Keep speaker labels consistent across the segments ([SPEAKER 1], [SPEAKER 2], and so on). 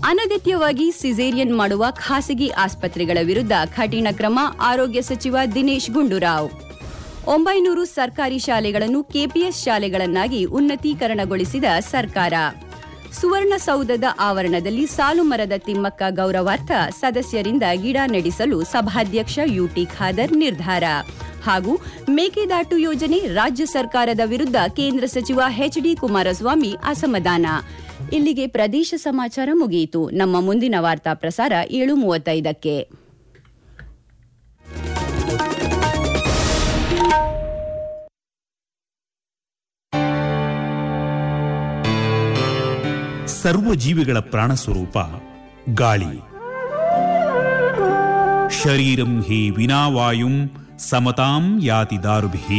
[SPEAKER 1] ಅನಗತ್ಯವಾಗಿ ಸಿಸೇರಿಯನ್ ಮಾಡುವ ಖಾಸಗಿ ಆಸ್ಪತ್ರೆಗಳ ವಿರುದ್ಧ ಕಠಿಣ ಕ್ರಮ ಆರೋಗ್ಯ ಸಚಿವ ದಿನೇಶ್ ಗುಂಡೂರಾವ್ ಒಂಬೈನೂರು ಸರ್ಕಾರಿ ಶಾಲೆಗಳನ್ನು ಕೆಪಿಎಸ್ ಶಾಲೆಗಳನ್ನಾಗಿ ಉನ್ನತೀಕರಣಗೊಳಿಸಿದ ಸರ್ಕಾರ ಸುವರ್ಣಸೌಧದ ಆವರಣದಲ್ಲಿ ಸಾಲು ಮರದ ತಿಮ್ಮಕ್ಕ ಗೌರವಾರ್ಥ ಸದಸ್ಯರಿಂದ ಗಿಡ ನೆಡಿಸಲು ಸಭಾಧ್ಯಕ್ಷ ಯುಟಿ ಖಾದರ್ ನಿರ್ಧಾರ ಹಾಗೂ ಮೇಕೆದಾಟು ಯೋಜನೆ ರಾಜ್ಯ ಸರ್ಕಾರದ ವಿರುದ್ಧ ಕೇಂದ್ರ ಸಚಿವ ಎಚ್ಡಿ ಕುಮಾರಸ್ವಾಮಿ ಅಸಮಾಧಾನ ಇಲ್ಲಿಗೆ ಪ್ರದೇಶ ಸಮಾಚಾರ ಮುಗಿಯಿತು ನಮ್ಮ ಮುಂದಿನ ವಾರ್ತಾ ಪ್ರಸಾರ ಏಳು ಮೂವತ್ತೈದಕ್ಕೆ
[SPEAKER 2] ಸರ್ವ ಜೀವಿಗಳ ಪ್ರಾಣ ಸ್ವರೂಪ ಗಾಳಿ ಶರೀರಂ ಹಿ ವಿನಾವಾಯುಂ ಸಮತಾಂ ಯಾತಿ ದಾರುಭಿ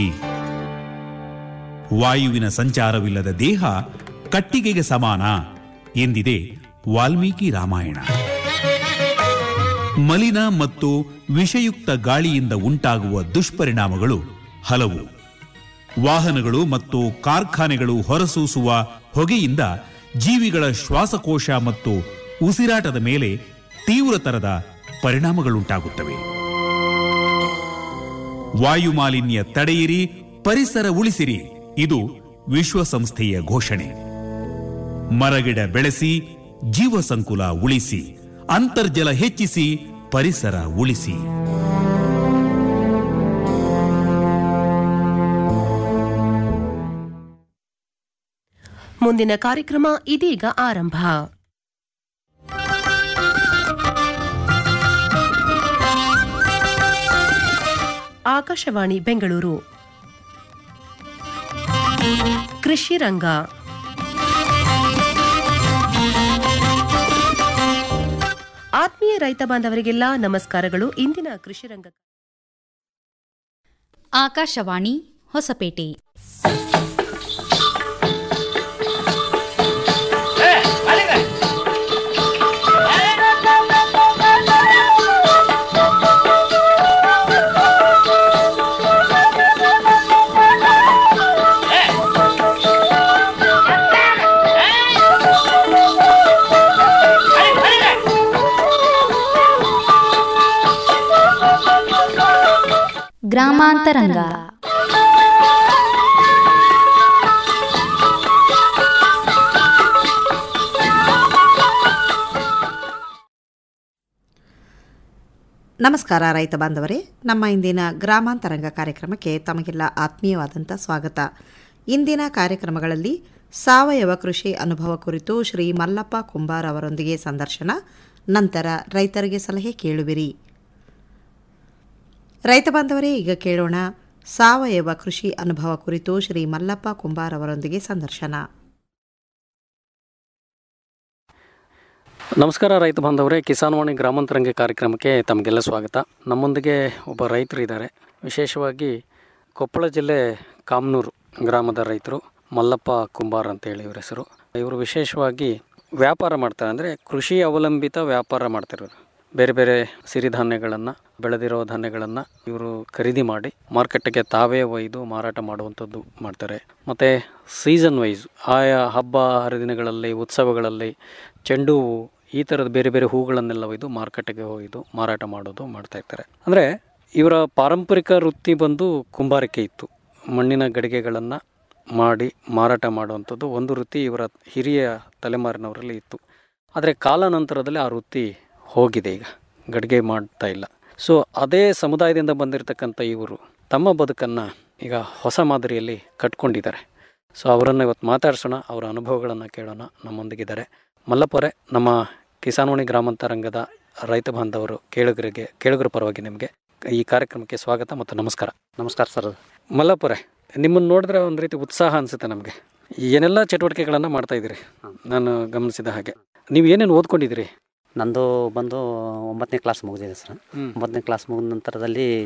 [SPEAKER 2] ವಾಯುವಿನ ಸಂಚಾರವಿಲ್ಲದ ದೇಹ ಕಟ್ಟಿಗೆಗೆ ಸಮಾನ ಎಂದಿದೆ ವಾಲ್ಮೀಕಿ ರಾಮಾಯಣ ಮಲಿನ ಮತ್ತು ವಿಷಯುಕ್ತ ಗಾಳಿಯಿಂದ ಉಂಟಾಗುವ ದುಷ್ಪರಿಣಾಮಗಳು ಹಲವು ವಾಹನಗಳು ಮತ್ತು ಕಾರ್ಖಾನೆಗಳು ಹೊರಸೂಸುವ ಹೊಗೆಯಿಂದ ಜೀವಿಗಳ ಶ್ವಾಸಕೋಶ ಮತ್ತು ಉಸಿರಾಟದ ಮೇಲೆ ತೀವ್ರತರದ ಪರಿಣಾಮಗಳುಂಟಾಗುತ್ತವೆ ವಾಯು ಮಾಲಿನ್ಯ ತಡೆಯಿರಿ ಪರಿಸರ ಉಳಿಸಿರಿ ಇದು ವಿಶ್ವಸಂಸ್ಥೆಯ ಘೋಷಣೆ ಮರಗಿಡ ಬೆಳೆಸಿ ಜೀವ ಸಂಕುಲ ಉಳಿಸಿ ಅಂತರ್ಜಲ ಹೆಚ್ಚಿಸಿ ಪರಿಸರ ಉಳಿಸಿ
[SPEAKER 3] ಮುಂದಿನ ಕಾರ್ಯಕ್ರಮ ಇದೀಗ ಆರಂಭ ಆಕಾಶವಾಣಿ ಬೆಂಗಳೂರು ಕೃಷಿ ರಂಗ ಆತ್ಮೀಯ ರೈತ ಬಾಂಧವರಿಗೆಲ್ಲ ನಮಸ್ಕಾರಗಳು ಇಂದಿನ ಕೃಷಿ ರಂಗ
[SPEAKER 4] ಆಕಾಶವಾಣಿ ಹೊಸಪೇಟೆ ಗ್ರಾಮಾಂತರಂಗ
[SPEAKER 5] ನಮಸ್ಕಾರ ರೈತ ಬಾಂಧವರೇ ನಮ್ಮ ಇಂದಿನ ಗ್ರಾಮಾಂತರಂಗ ಕಾರ್ಯಕ್ರಮಕ್ಕೆ ತಮಗೆಲ್ಲ ಆತ್ಮೀಯವಾದಂಥ ಸ್ವಾಗತ ಇಂದಿನ ಕಾರ್ಯಕ್ರಮಗಳಲ್ಲಿ ಸಾವಯವ ಕೃಷಿ ಅನುಭವ ಕುರಿತು ಶ್ರೀ ಮಲ್ಲಪ್ಪ ಕುಂಬಾರ್ ಅವರೊಂದಿಗೆ ಸಂದರ್ಶನ ನಂತರ ರೈತರಿಗೆ ಸಲಹೆ ಕೇಳುವಿರಿ ರೈತ ಬಾಂಧವರೇ ಈಗ ಕೇಳೋಣ ಸಾವಯವ ಕೃಷಿ ಅನುಭವ ಕುರಿತು ಶ್ರೀ ಮಲ್ಲಪ್ಪ ಕುಂಬಾರ್ ಅವರೊಂದಿಗೆ ಸಂದರ್ಶನ
[SPEAKER 6] ನಮಸ್ಕಾರ ರೈತ ಬಾಂಧವರೇ ಕಿಸಾನ್ವಾಣಿ ಗ್ರಾಮಾಂತರಂಗ ಕಾರ್ಯಕ್ರಮಕ್ಕೆ ತಮಗೆಲ್ಲ ಸ್ವಾಗತ ನಮ್ಮೊಂದಿಗೆ ಒಬ್ಬ ರೈತರು ಇದ್ದಾರೆ ವಿಶೇಷವಾಗಿ ಕೊಪ್ಪಳ ಜಿಲ್ಲೆ ಕಾಮನೂರು ಗ್ರಾಮದ ರೈತರು ಮಲ್ಲಪ್ಪ ಕುಂಬಾರ್ ಅಂತ ಹೇಳಿ ಇವ್ರ ಹೆಸರು ಇವರು ವಿಶೇಷವಾಗಿ ವ್ಯಾಪಾರ ಮಾಡ್ತಾರೆ ಅಂದರೆ ಕೃಷಿ ಅವಲಂಬಿತ ವ್ಯಾಪಾರ ಮಾಡ್ತಿರೋರು ಬೇರೆ ಬೇರೆ ಸಿರಿಧಾನ್ಯಗಳನ್ನು ಬೆಳೆದಿರೋ ಧಾನ್ಯಗಳನ್ನು ಇವರು ಖರೀದಿ ಮಾಡಿ ಮಾರ್ಕೆಟ್ಗೆ ತಾವೇ ಒಯ್ದು ಮಾರಾಟ ಮಾಡುವಂಥದ್ದು ಮಾಡ್ತಾರೆ ಮತ್ತು ಸೀಸನ್ ವೈಸ್ ಆಯಾ ಹಬ್ಬ ಹರಿದಿನಗಳಲ್ಲಿ ಉತ್ಸವಗಳಲ್ಲಿ ಚೆಂಡು ಹೂವು ಈ ಥರದ ಬೇರೆ ಬೇರೆ ಹೂಗಳನ್ನೆಲ್ಲ ಒಯ್ದು ಮಾರ್ಕೆಟ್ಗೆ ಒಯ್ದು ಮಾರಾಟ ಮಾಡೋದು ಮಾಡ್ತಾ ಇರ್ತಾರೆ ಅಂದರೆ ಇವರ ಪಾರಂಪರಿಕ ವೃತ್ತಿ ಬಂದು ಕುಂಬಾರಿಕೆ ಇತ್ತು ಮಣ್ಣಿನ ಗಡಿಗೆಗಳನ್ನು ಮಾಡಿ ಮಾರಾಟ ಮಾಡುವಂಥದ್ದು ಒಂದು ವೃತ್ತಿ ಇವರ ಹಿರಿಯ ತಲೆಮಾರಿನವರಲ್ಲಿ ಇತ್ತು ಆದರೆ ಕಾಲಾನಂತರದಲ್ಲಿ ಆ ವೃತ್ತಿ ಹೋಗಿದೆ ಈಗ ಗಡಿಗೆ ಮಾಡ್ತಾ ಇಲ್ಲ ಸೊ ಅದೇ ಸಮುದಾಯದಿಂದ ಬಂದಿರತಕ್ಕಂಥ ಇವರು ತಮ್ಮ ಬದುಕನ್ನು ಈಗ ಹೊಸ ಮಾದರಿಯಲ್ಲಿ ಕಟ್ಕೊಂಡಿದ್ದಾರೆ ಸೊ ಅವರನ್ನು ಇವತ್ತು ಮಾತಾಡಿಸೋಣ ಅವರ ಅನುಭವಗಳನ್ನು ಕೇಳೋಣ ನಮ್ಮೊಂದಿಗಿದ್ದಾರೆ ಮಲ್ಲಪ್ಪರೇ ನಮ್ಮ ಕಿಸಾನ್ವಾಣಿ ಗ್ರಾಮಾಂತರಂಗದ ರೈತ ಬಾಂಧವರು ಕೇಳುಗರಿಗೆ ಕೇಳುಗರ ಪರವಾಗಿ ನಿಮಗೆ ಈ ಕಾರ್ಯಕ್ರಮಕ್ಕೆ ಸ್ವಾಗತ ಮತ್ತು ನಮಸ್ಕಾರ
[SPEAKER 7] ನಮಸ್ಕಾರ ಸರ್
[SPEAKER 6] ಮಲ್ಲಪ್ಪರೇ ನಿಮ್ಮನ್ನು ನೋಡಿದ್ರೆ ಒಂದು ರೀತಿ ಉತ್ಸಾಹ ಅನಿಸುತ್ತೆ ನಮಗೆ ಏನೆಲ್ಲ ಚಟುವಟಿಕೆಗಳನ್ನು ಮಾಡ್ತಾ ಇದ್ದೀರಿ ನಾನು ಗಮನಿಸಿದ ಹಾಗೆ ನೀವು ಏನೇನು ಓದ್ಕೊಂಡಿದ್ದೀರಿ
[SPEAKER 7] ನಂದು ಬಂದು ಒಂಬತ್ತನೇ ಕ್ಲಾಸ್ ಮುಗಿದಿದೆ ಸರ್
[SPEAKER 6] ಹ್ಮ್.
[SPEAKER 7] ಒಂಬತ್ತನೇ ಕ್ಲಾಸ್ ಮುಗಿದ ನಂತರದಲ್ಲಿ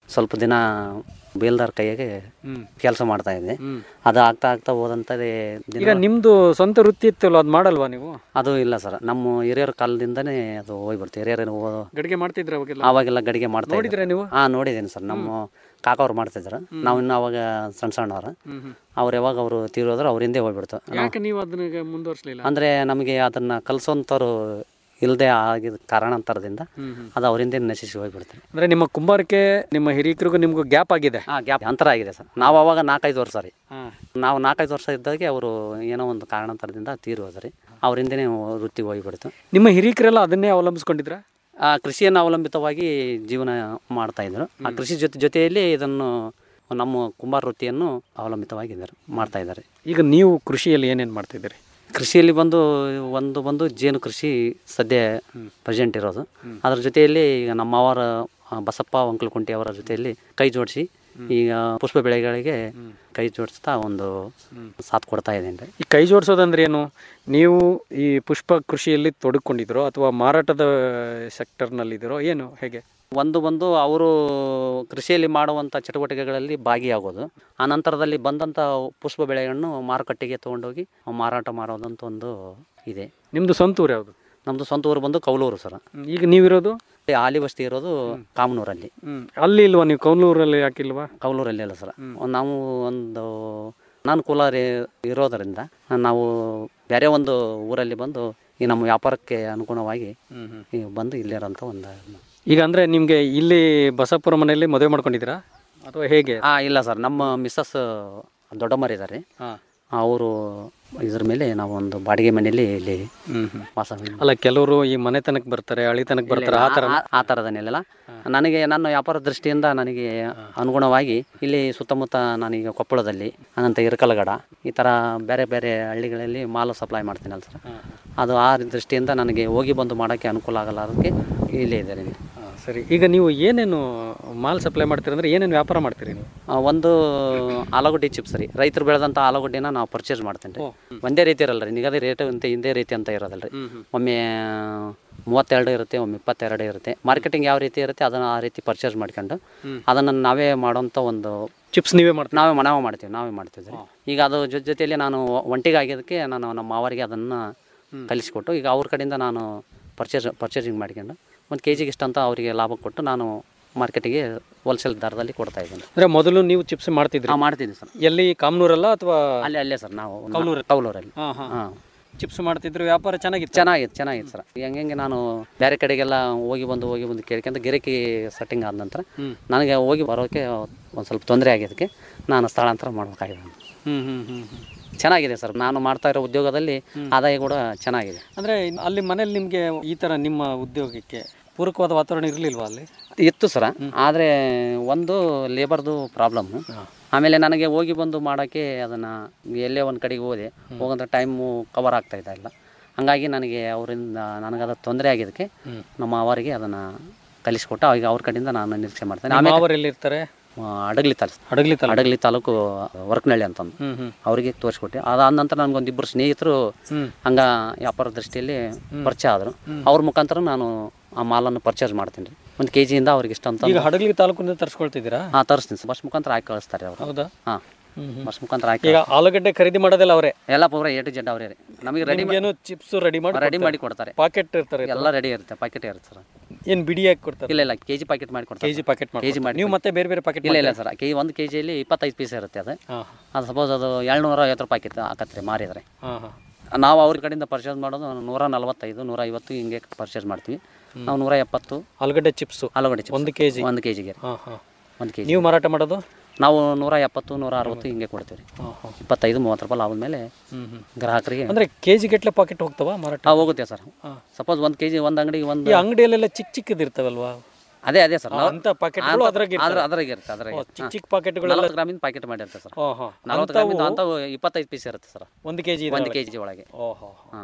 [SPEAKER 7] ಸ್ವಲ್ಪ ದಿನ ಬೇಲ್ದಾರ್ ಕೈಯಾಗೆ ಕೆಲಸ ಮಾಡ್ತಾ ಇದ್ದೆ ಅದು ಆಗ್ತಾ ಆಗ್ತಾ ಹೋದಂಥದ್ದೇ ದಿನ
[SPEAKER 6] ಈಗ ನಿಮ್ದು ಸ್ವಂತ ವೃತ್ತಿ ಇತ್ತಲ್ಲ ಅದು ಮಾಡಲ್ವಾ ನೀವು
[SPEAKER 7] ಅದು ಇಲ್ಲ ಸರ್ ನಮ್ಮ ಹಿರಿಯರ ಕಾಲದಿಂದನೇ ಅದು ಹೋಗ್ಬಿಡ್ತು ಹಿರಿಯರು ಹೋ-
[SPEAKER 6] ಗಡಿಗೆ ಮಾಡ್ತಿದ್ರ ಅವಾಗೆಲ್ಲ
[SPEAKER 7] ಆವಾಗೆಲ್ಲ ಗಡಿಗೆ ಮಾಡ್ತಾ
[SPEAKER 6] ನೋಡಿದ್ರಾ ನೀವು?
[SPEAKER 7] ಹಾ ನೋಡಿದ್ದೀನಿ ಸರ್ ನಮ್ಮ ಕಾಕವ್ರು ಮಾಡ್ತಿದ್ರು ನಾವು ಇನ್ನು ಅವಾಗ ಸಣ್ಣ ಸಣ್ಣವ್ರು ಅವ್ರು ಯಾವಾಗ ಅವರು ತೀರೋದ್ರು ಅವ್ರ ಹಿಂದೆ ಹೋಗ್ಬಿಡ್ತು
[SPEAKER 6] ಯಾಕೆ ನೀವು ಅದನ್ನ ಮುಂದುವರಿಸಲಿಲ್ಲ
[SPEAKER 7] ಅಂದ್ರೆ ನಮಗೆ ಅದನ್ನ ಕಲ್ಸೋಂಥವ್ರು ಇಲ್ಲದೆ ಆಗಿದ ಕಾರಣಾಂತರದಿಂದ ಅದು ಅವರಿಂದ ನಶಿಸಿ ಹೋಗ್ಬಿಡ್ತು
[SPEAKER 6] ಅಂದ್ರೆ ನಿಮ್ಮ ಕುಂಬಾರಕ್ಕೆ ನಿಮ್ಮ ಹಿರಿಯರಿಗೂ ನಿಮ್ಗೂ ಗ್ಯಾಪ್ ಆಗಿದೆ
[SPEAKER 7] ಆ ಗ್ಯಾಪ್ ಅಂತರ ಆಗಿದೆ ಸರ್ ನಾವು ಅವಾಗ ನಾಲ್ಕೈದು ವರ್ಷ ರೀ ನಾವು ನಾಲ್ಕೈದು ವರ್ಷ ಇದ್ದಾಗೆ ಅವರು ಏನೋ ಒಂದು ಕಾರಣಾಂತರದಿಂದ ತೀರಿ ಹೋದ್ರಿ ಅವರಿಂದನೇ ವೃತ್ತಿಗೆ ಹೋಗಿಬಿಡ್ತು
[SPEAKER 6] ನಿಮ್ಮ ಹಿರಿಯರೆಲ್ಲ ಅದನ್ನೇ ಅವಲಂಬಿಸ್ಕೊಂಡಿದ್ರ
[SPEAKER 7] ಆ ಕೃಷಿಯನ್ನು ಅವಲಂಬಿತವಾಗಿ ಜೀವನ ಮಾಡ್ತಾ ಇದ್ರು ಆ ಕೃಷಿ ಜೊತೆ ಜೊತೆಯಲ್ಲಿ ಇದನ್ನು ನಮ್ಮ ಕುಂಬಾರ ವೃತ್ತಿಯನ್ನು ಅವಲಂಬಿತವಾಗಿದ್ದಾರೆ ಮಾಡ್ತಾ ಇದ್ದಾರೆ
[SPEAKER 6] ಈಗ ನೀವು ಕೃಷಿಯಲ್ಲಿ ಏನೇನು ಮಾಡ್ತಿದ್ದೀರಿ
[SPEAKER 7] ಕೃಷಿಯಲ್ಲಿ ಬಂದು ಒಂದು ಬಂದು ಜೇನು ಕೃಷಿ ಸದ್ಯ ಪ್ರೆಸೆಂಟ್ ಇರೋದು ಅದರ ಜೊತೆಯಲ್ಲಿ ಈಗ ನಮ್ಮವರ ಆ, ಬಸಪ್ಪ ವಂಕಲಕುಂಟಿ ಅವರ ಜೊತೆಯಲ್ಲಿ ಕೈ ಜೋಡಿಸಿ ಈಗ ಪುಷ್ಪ ಬೆಳೆಗಳಿಗೆ ಕೈ ಜೋಡಿಸ್ತಾ ಒಂದು ಸಾಥ್ ಕೊಡ್ತಾ ಇದ್ದೇನೆ
[SPEAKER 6] ಈ ಕೈ ಜೋಡಿಸೋದಂದ್ರೆ ಏನು ನೀವು ಈ ಪುಷ್ಪ ಕೃಷಿಯಲ್ಲಿ ತೊಡಕೊಂಡಿದ್ರೋ ಅಥವಾ ಮಾರಾಟದ ಸೆಕ್ಟರ್ನಲ್ಲಿದ್ದೀರೋ ಏನು ಹೇಗೆ
[SPEAKER 7] ಒಂದು ಬಂದು ಅವರು ಕೃಷಿಯಲ್ಲಿ ಮಾಡುವಂಥ ಚಟುವಟಿಕೆಗಳಲ್ಲಿ ಭಾಗಿಯಾಗೋದು ಆ ನಂತರದಲ್ಲಿ ಬಂದಂಥ ಪುಷ್ಪ ಬೆಳೆಗಳನ್ನು ಮಾರುಕಟ್ಟೆಗೆ ತೊಗೊಂಡೋಗಿ ಮಾರಾಟ ಮಾಡೋದಂತ ಒಂದು ಇದೆ
[SPEAKER 6] ನಿಮ್ಮದು ಸ್ವಂತ ಊರು ಯಾವುದು
[SPEAKER 7] ನಮ್ಮದು ಸ್ವಂತ ಊರು ಬಂದು ಕೌಲೂರು ಸರ್
[SPEAKER 6] ಈಗ ನೀವಿರೋದು
[SPEAKER 7] ಆಲಿ ಬಸ್ತಿ ಇರೋದು ಕಾಮನೂರಲ್ಲಿ
[SPEAKER 6] ಹ್ಮ್. ಅಲ್ಲಿ ಇಲ್ವಾ ನೀವು ಕೌಲೂರಲ್ಲಿ ಯಾಕಿಲ್ವಾ
[SPEAKER 7] ಕೌಲೂರಲ್ಲಿ ಅಲ್ಲ ಸರ್ ನಾವು ಒಂದು ಅನಾನುಕೂಲ ರೇ- ಇರೋದರಿಂದ ನಾವು ಬೇರೆ ಒಂದು ಊರಲ್ಲಿ ಬಂದು ಈ ನಮ್ಮ ವ್ಯಾಪಾರಕ್ಕೆ ಅನುಗುಣವಾಗಿ ಈಗ ಬಂದು ಇಲ್ಲಿರೋಂಥ ಒಂದು
[SPEAKER 6] ಈಗ ಅಂದ್ರೆ ನಿಮ್ಗೆ ಇಲ್ಲಿ ಬಸಪುರ ಮನೆಯಲ್ಲಿ ಮದುವೆ ಮಾಡ್ಕೊಂಡಿದ್ದೀರಾ ಅಥವಾ ಹೇಗೆ
[SPEAKER 7] ಆ ಇಲ್ಲ ಸರ್ ನಮ್ಮ ಮಿಸ್ಸಸ್ ದೊಡ್ಡಮ್ಮರಿದ್ದಾರೆ ಅವರು ಇದ್ರ ಮೇಲೆ ನಾವು ಒಂದು ಬಾಡಿಗೆ ಮನೆಯಲ್ಲಿ ಇಲ್ಲಿ ವಾಸ
[SPEAKER 6] ಅಲ್ಲ ಕೆಲವರು ಈ ಮನೆತನಕ್ಕೆ ಬರ್ತಾರೆ ಹಳಿತನಕ್ಕೆ ಬರ್ತಾರೆ ಆ ಥರ
[SPEAKER 7] ಆ- ಆ ಥರದನ್ನೆಲ್ಲ ನನಗೆ ನನ್ನ ವ್ಯಾಪಾರ ದೃಷ್ಟಿಯಿಂದ ನನಗೆ ಅನುಗುಣವಾಗಿ ಇಲ್ಲಿ ಸುತ್ತಮುತ್ತ ನಾನೀಗ ಕೊಪ್ಪಳದಲ್ಲಿ ಅನಂತ ಇರಕಲಗಡ ಈ ಥರ ಬೇರೆ ಬೇರೆ ಹಳ್ಳಿಗಳಲ್ಲಿ ಮಾಲು ಸಪ್ಲೈ ಮಾಡ್ತೀನಲ್ಲ ಸರ್ ಅದು ಆ ದೃಷ್ಟಿಯಿಂದ ನನಗೆ ಹೋಗಿ ಬಂದು ಮಾಡೋಕ್ಕೆ ಅನುಕೂಲ ಆಗಲ್ಲ ಅದಕ್ಕೆ ಇಲ್ಲೇ ಇದ್ದಾರೆ
[SPEAKER 6] ಆ, ಸರಿ ಈಗ ನೀವು ಏನೇನು ಮಾಲ್ ಸಪ್ಲೈ ಮಾಡ್ತೀರಿ ಅಂದ್ರೆ ಏನೇನು ವ್ಯಾಪಾರ ಮಾಡ್ತೀರಿ ನೀವು
[SPEAKER 7] ಆ, ಒಂದು ಆಲೂಗಡ್ಡೆ ಚಿಪ್ಸ್ ರೀ ರೈತರು ಬೆಳೆದಂಥ ಆಲೂಗಡ್ಡೆನ ನಾವು ಪರ್ಚೇಸ್ ಮಾಡ್ತೇನೆ ರೀ ಒಂದೇ ರೀತಿ ಇರಲ್ಲ ರೀ ನಿಗದಿ ರೇಟ್ ಅಂತ ಹಿಂದೆ ರೀತಿ ಅಂತ ಇರೋದಲ್ಲ ರೀ ಒಮ್ಮೆ ಮೂವತ್ತೆರಡು ಇರುತ್ತೆ ಒಮ್ಮೆ ಇಪ್ಪತ್ತೆರಡು ಇರುತ್ತೆ ಮಾರ್ಕೆಟಿಂಗ್ ಯಾವ ರೀತಿ ಇರುತ್ತೆ ಅದನ್ನು ಆ ರೀತಿ ಪರ್ಚೇಸ್ ಮಾಡ್ಕೊಂಡು ಅದನ್ನು ನಾವೇ ಮಾಡೋಂಥ ಒಂದು
[SPEAKER 6] ಚಿಪ್ಸ್ ನೀವೇ ಮಾಡ್ತೀರಿ
[SPEAKER 7] ನಾವೇ ನಾವೇ ಮಾಡ್ತೀವಿ ನಾವೇ ಮಾಡ್ತಿದ್ವಿ ಈಗ ಅದು ಜೊತೆ ಜೊತೆಯಲ್ಲಿ ನಾನು ಒಂಟಿಗೆ ಆಗಿದ್ದಕ್ಕೆ ನಾನು ನಮ್ಮ ಮಾವರಿಗೆ ಅದನ್ನು ಕಲಿಸ್ಕೊಟ್ಟು ಈಗ ಅವ್ರ ಕಡೆಯಿಂದ ನಾನು ಪರ್ಚೇಸ್ ಪರ್ಚೇಸಿಂಗ್ ಮಾಡ್ಕೊಂಡು ಒಂದು ಕೆ ಜಿಗೆ ಇಷ್ಟಂತ ಅವರಿಗೆ ಲಾಭ ಕೊಟ್ಟು ನಾನು ಮಾರ್ಕೆಟಿಗೆ ಹೋಲ್ಸೇಲ್ ದರದಲ್ಲಿ ಕೊಡ್ತಾ ಇದ್ದೀನಿ
[SPEAKER 6] ಅಂದ್ರೆ ಮೊದಲು ನೀವು ಚಿಪ್ಸ್ ಮಾಡ್ತಿದ್ರಿ
[SPEAKER 7] ನಾವು ಮಾಡ್ತೀನಿ ಸರ್
[SPEAKER 6] ಎಲ್ಲಿ ಕಾಮನೂರಲ್ಲ ಅಥವಾ
[SPEAKER 7] ಅಲ್ಲೇ ಅಲ್ಲೇ ಸರ್ ನಾವು
[SPEAKER 6] ಕೌಲೂರು.
[SPEAKER 7] ಕೌಲೂರಲ್ಲಿ
[SPEAKER 6] ಹಾಂ ಹಾಂ
[SPEAKER 7] ಹಾಂ
[SPEAKER 6] ಚಿಪ್ಸ್ ಮಾಡ್ತಿದ್ರು ವ್ಯಾಪಾರ ಚೆನ್ನಾಗಿತ್ತು
[SPEAKER 7] ಚೆನ್ನಾಗಿತ್ತು ಚೆನ್ನಾಗಿತ್ತು ಸರ್ ಹೆಂಗೆ ನಾನು ಬೇರೆ ಕಡೆಗೆಲ್ಲ ಹೋಗಿ ಬಂದು ಹೋಗಿ ಬಂದು ಕೇಳ್ಕೊಂತ ಗಿರಕಿ ಸೆಟ್ಟಿಂಗ್ ಆದ ನಂತರ ನನಗೆ ಹೋಗಿ ಬರೋಕ್ಕೆ ಒಂದು ಸ್ವಲ್ಪ ತೊಂದರೆ ಆಗಿದ್ದಕ್ಕೆ ನಾನು ಸ್ಥಳಾಂತರ ಮಾಡಬೇಕಾಗಿದೆ
[SPEAKER 6] ಹ್ಮ್ ಹ್ಮ್ ಹ್ಮ್ ಹ್ಮ್
[SPEAKER 7] ಚೆನ್ನಾಗಿದೆ ಸರ್ ನಾನು ಮಾಡ್ತಾ ಇರೋ ಉದ್ಯೋಗದಲ್ಲಿ ಆದಾಯ ಕೂಡ ಚೆನ್ನಾಗಿದೆ
[SPEAKER 6] ಅಂದ್ರೆ ಇನ್- ಅಲ್ಲಿ ಮನೇಲಿ ನಿಮ್ಗೆ ಈ ತರ ನಿಮ್ಮ ಉದ್ಯೋಗಕ್ಕೆ ಪೂರಕವಾದ ವಾತಾವರಣ ಇರಲಿಲ್ವಾ ಅಲ್ಲಿ
[SPEAKER 7] ಇತ್ತು ಸರ ಆದರೆ ಒಂದು ಲೇಬರ್ದು ಪ್ರಾಬ್ಲಮ್ ಆಮೇಲೆ ನನಗೆ ಹೋಗಿ ಬಂದು ಮಾಡೋಕ್ಕೆ ಅದನ್ನು ಎಲ್ಲೇ ಒಂದು ಕಡೆಗೆ ಹೋದೆ ಹೋಗಂದ್ರೆ ಟೈಮು ಕವರ್ ಆಗ್ತಾ ಇದ್ದ ಇಲ್ಲ ಹಂಗಾಗಿ ನನಗೆ ಅವರಿಂದ ನನಗದು ತೊಂದರೆ ಆಗಿದ್ದಕ್ಕೆ ನಮ್ಮ ಅವರಿಗೆ ಅದನ್ನು ಕಲಿಸ್ಕೊಟ್ಟು ಅವಾಗ ಅವ್ರ ಕಡೆಯಿಂದ ನಾನು ನಿರೀಕ್ಷೆ ಮಾಡ್ತೇನೆ ಆಮೇಲೆ
[SPEAKER 6] ಮಾವರು ಎಲ್ಲಿರ್ತಾರೆ
[SPEAKER 7] ಆ, ಅಡಗಲಿ ತಾಲೂಕು
[SPEAKER 6] ಹಡಗಲಿ ತಾಲೂಕು
[SPEAKER 7] ಅಡಗಲಿ ತಾಲೂಕು ವರ್ಕನಹಳ್ಳಿ ಅಂತಂದು
[SPEAKER 6] ಹ್ಮ್ ಹ್ಮ್
[SPEAKER 7] ಅವರಿಗೆ ತೋರಿಸ್ಕೊಟ್ಟೆ ಅದಾದ ನಂತರ ನನಗೊಂದಿಬ್ಬರು ಸ್ನೇಹಿತರು ಹಂಗ ವ್ಯಾಪಾರ ದೃಷ್ಟಿಯಲ್ಲಿ ಪರಿಚಯ ಆದರು ಅವ್ರ ಮುಖಾಂತರ ನಾನು ಆ ಮಾಲನ್ನು ಪರ್ಚೇಸ್ ಮಾಡ್ತೀನಿ ರೀ ಒಂದು ಕೆ ಜಿಯಿಂದ ಅವ್ರಿಗೆ ಇಷ್ಟ ಅಂತ
[SPEAKER 6] ಈಗ ಹಡಗಲಿ ತಾಲೂಕಿನಿಂದ ತರಿಸ್ಕೊಳ್ತಿದ್ದೀರಾ
[SPEAKER 7] ಹಾಂ ತರಿಸ್ತೀನಿ ಸರ್ ಬಸ್ ಮುಖಾಂತರ ಹಾಕಿ ಕಳಿಸ್ತಾರೆ ಅವರು
[SPEAKER 6] ಹೌದಾ
[SPEAKER 7] ಹಾಂ ಬಸ್ ಮುಖಾಂತರ ಹಾಕಿ
[SPEAKER 6] ಈಗ ಆಲೂಗಡ್ಡೆ ಖರೀದಿ ಮಾಡೋದೆಲ್ಲ ಅವರೇ
[SPEAKER 7] ಎಲ್ಲ ಪೂರ ಎ ಟು ಜೆಡ್ ಅವರೇ ರೀ ನಮಗೆ ರೆಡಿ
[SPEAKER 6] ಏನು ಚಿಪ್ಸ್ ರೆಡಿ ಮಾಡಿ
[SPEAKER 7] ರೆಡಿ ಮಾಡಿ ಕೊಡ್ತಾರೆ
[SPEAKER 6] ಪಾಕೆಟ್ ಇರ್ತಾರೆ
[SPEAKER 7] ಎಲ್ಲ ರೆಡಿ ಇರುತ್ತೆ ಪ್ಯಾಕೆಟ್ ಇರುತ್ತೆ ಸರ್
[SPEAKER 6] ಏನ್ ಬಿಡಿ ಹಾಕಿ ಕೊಡ್ತಾರೆ
[SPEAKER 7] ಇಲ್ಲ ಇಲ್ಲ ಕೆ ಜಿ ಪ್ಯಾಕೆಟ್ ಮಾಡಿ ಕೊಡ್ತಾರೆ
[SPEAKER 6] ಕೆಜಿ ಪ್ಯಾಕೆಟ್ ಮಾಡಿ
[SPEAKER 7] ಕೆಜಿ ಮಾಡಿ
[SPEAKER 6] ನೀವು ಮತ್ತೆ ಬೇರೆ ಬೇರೆ ಪ್ಯಾಕೆಟ್
[SPEAKER 7] ಇಲ್ಲ ಇಲ್ಲ ಸರ್ ಕೆ ಒಂದು ಕೆ ಜಿಯಲ್ಲಿ ಇಪ್ಪತ್ತೈದು ಪೀಸ್ ಇರುತ್ತೆ ಅದು
[SPEAKER 6] ಹಾಂ
[SPEAKER 7] ಅದು ಸಪೋಸ್ ಅದು ಏಳ್ನೂರ ಐವತ್ತು ರೂಪಾಯಿ ಆಕಿತ್ತು ಹಾಕತ್ರಿ ಮಾರಿದರೆ
[SPEAKER 6] ಹಾಂ ಹಾಂ
[SPEAKER 7] ನಾವು ಅವ್ರ ಕಡೆಯಿಂದ ಪರ್ಚೇಸ್ ಮಾಡೋದು ನೂರ ನಲವತ್ತೈದು ನೂರ ಐವತ್ತು ಹಿಂಗೆ ಪರ್ಚೇಸ್ ಮಾಡ್ತೀವಿ ನಾವು ನೂರ ಎಪ್ಪತ್ತು
[SPEAKER 6] ಆಲೂಗಡ್ಡೆ ಚಿಪ್ಸು
[SPEAKER 7] ಆಲೂಗಡ್ಡೆ chips.
[SPEAKER 6] ಒಂದು ಕೆಜಿ
[SPEAKER 7] ಒಂದು ಕೆ ಜಿಗೆ
[SPEAKER 6] ಹಾಂ ಹಾಂ
[SPEAKER 7] ಒಂದು ಕೆ ಜಿ
[SPEAKER 6] ನೀವು ಮಾರಾಟ ಮಾಡೋದು
[SPEAKER 7] ನಾವು ನೂರ ಎಪ್ಪತ್ತು ನೂರ ಅರವತ್ತು ಹಿಂಗೆ ಕೊಡ್ತೀವಿ
[SPEAKER 6] ಹಾಂ ಹಾಂ
[SPEAKER 7] ಇಪ್ಪತ್ತೈದು ಮೂವತ್ತು ರೂಪಾಯಿ ಲಾಭದ ಮೇಲೆ
[SPEAKER 6] ಹ್ಮ್ ಹ್ಮ್
[SPEAKER 7] ಗ್ರಾಹಕರಿಗೆ
[SPEAKER 6] ಅಂದ್ರೆ ಕೆಜಿ ಗಟ್ಟಲೆ ಪಾಕೆಟ್ ಹೋಗ್ತಾವ ಮಾರಾಟ
[SPEAKER 7] ಹಾಂ ಹೋಗುತ್ತೆ ಸರ್
[SPEAKER 6] ಹಾಂ.
[SPEAKER 7] ಸಪೋಸ್ ಒಂದು ಕೆ ಜಿ ಒಂದು ಅಂಗಡಿಗೆ ಒಂದು
[SPEAKER 6] ಈ ಅಂಗಡಿಯಲ್ಲೆಲ್ಲ ಚಿಕ್ಕ ಚಿಕ್ಕದು ಇರ್ತಾವಲ್ವಾ
[SPEAKER 7] ಅದೇ ಅದೇ ಸರ್
[SPEAKER 6] ಅಂತ ಪಾಕೆಟ್ಗಳು ಅದ್ರಾಗ
[SPEAKER 7] ಅದ್ರ ಅದ್ರಾಗ ಇರುತ್ತೆ ಅದ್ರಾಗ
[SPEAKER 6] ಚಿಕ್ಕ ಚಿಕ್ಕ ಪಾಕೆಟ್ಗಳೆಲ್ಲ
[SPEAKER 7] ನಲವತ್ತು ಗ್ರಾಮಿಂದ ಪ್ಯಾಕೆಟ್ ಮಾಡಿರುತ್ತೆ ಸರ್
[SPEAKER 6] ಹಾಂ ಹಾಂ
[SPEAKER 7] ನಲವತ್ತು ಗ್ರಾಮಿಂದ ಅಂತ ಇಪ್ಪತ್ತೈದು ಪೀಸ್ ಇರುತ್ತೆ ಸರ್
[SPEAKER 6] ಒಂದು ಕೆಜಿ
[SPEAKER 7] ಒಂದು ಕೆ ಜಿ ಒಳಗೆ
[SPEAKER 6] ಓಹೋ
[SPEAKER 7] ಹಾಂ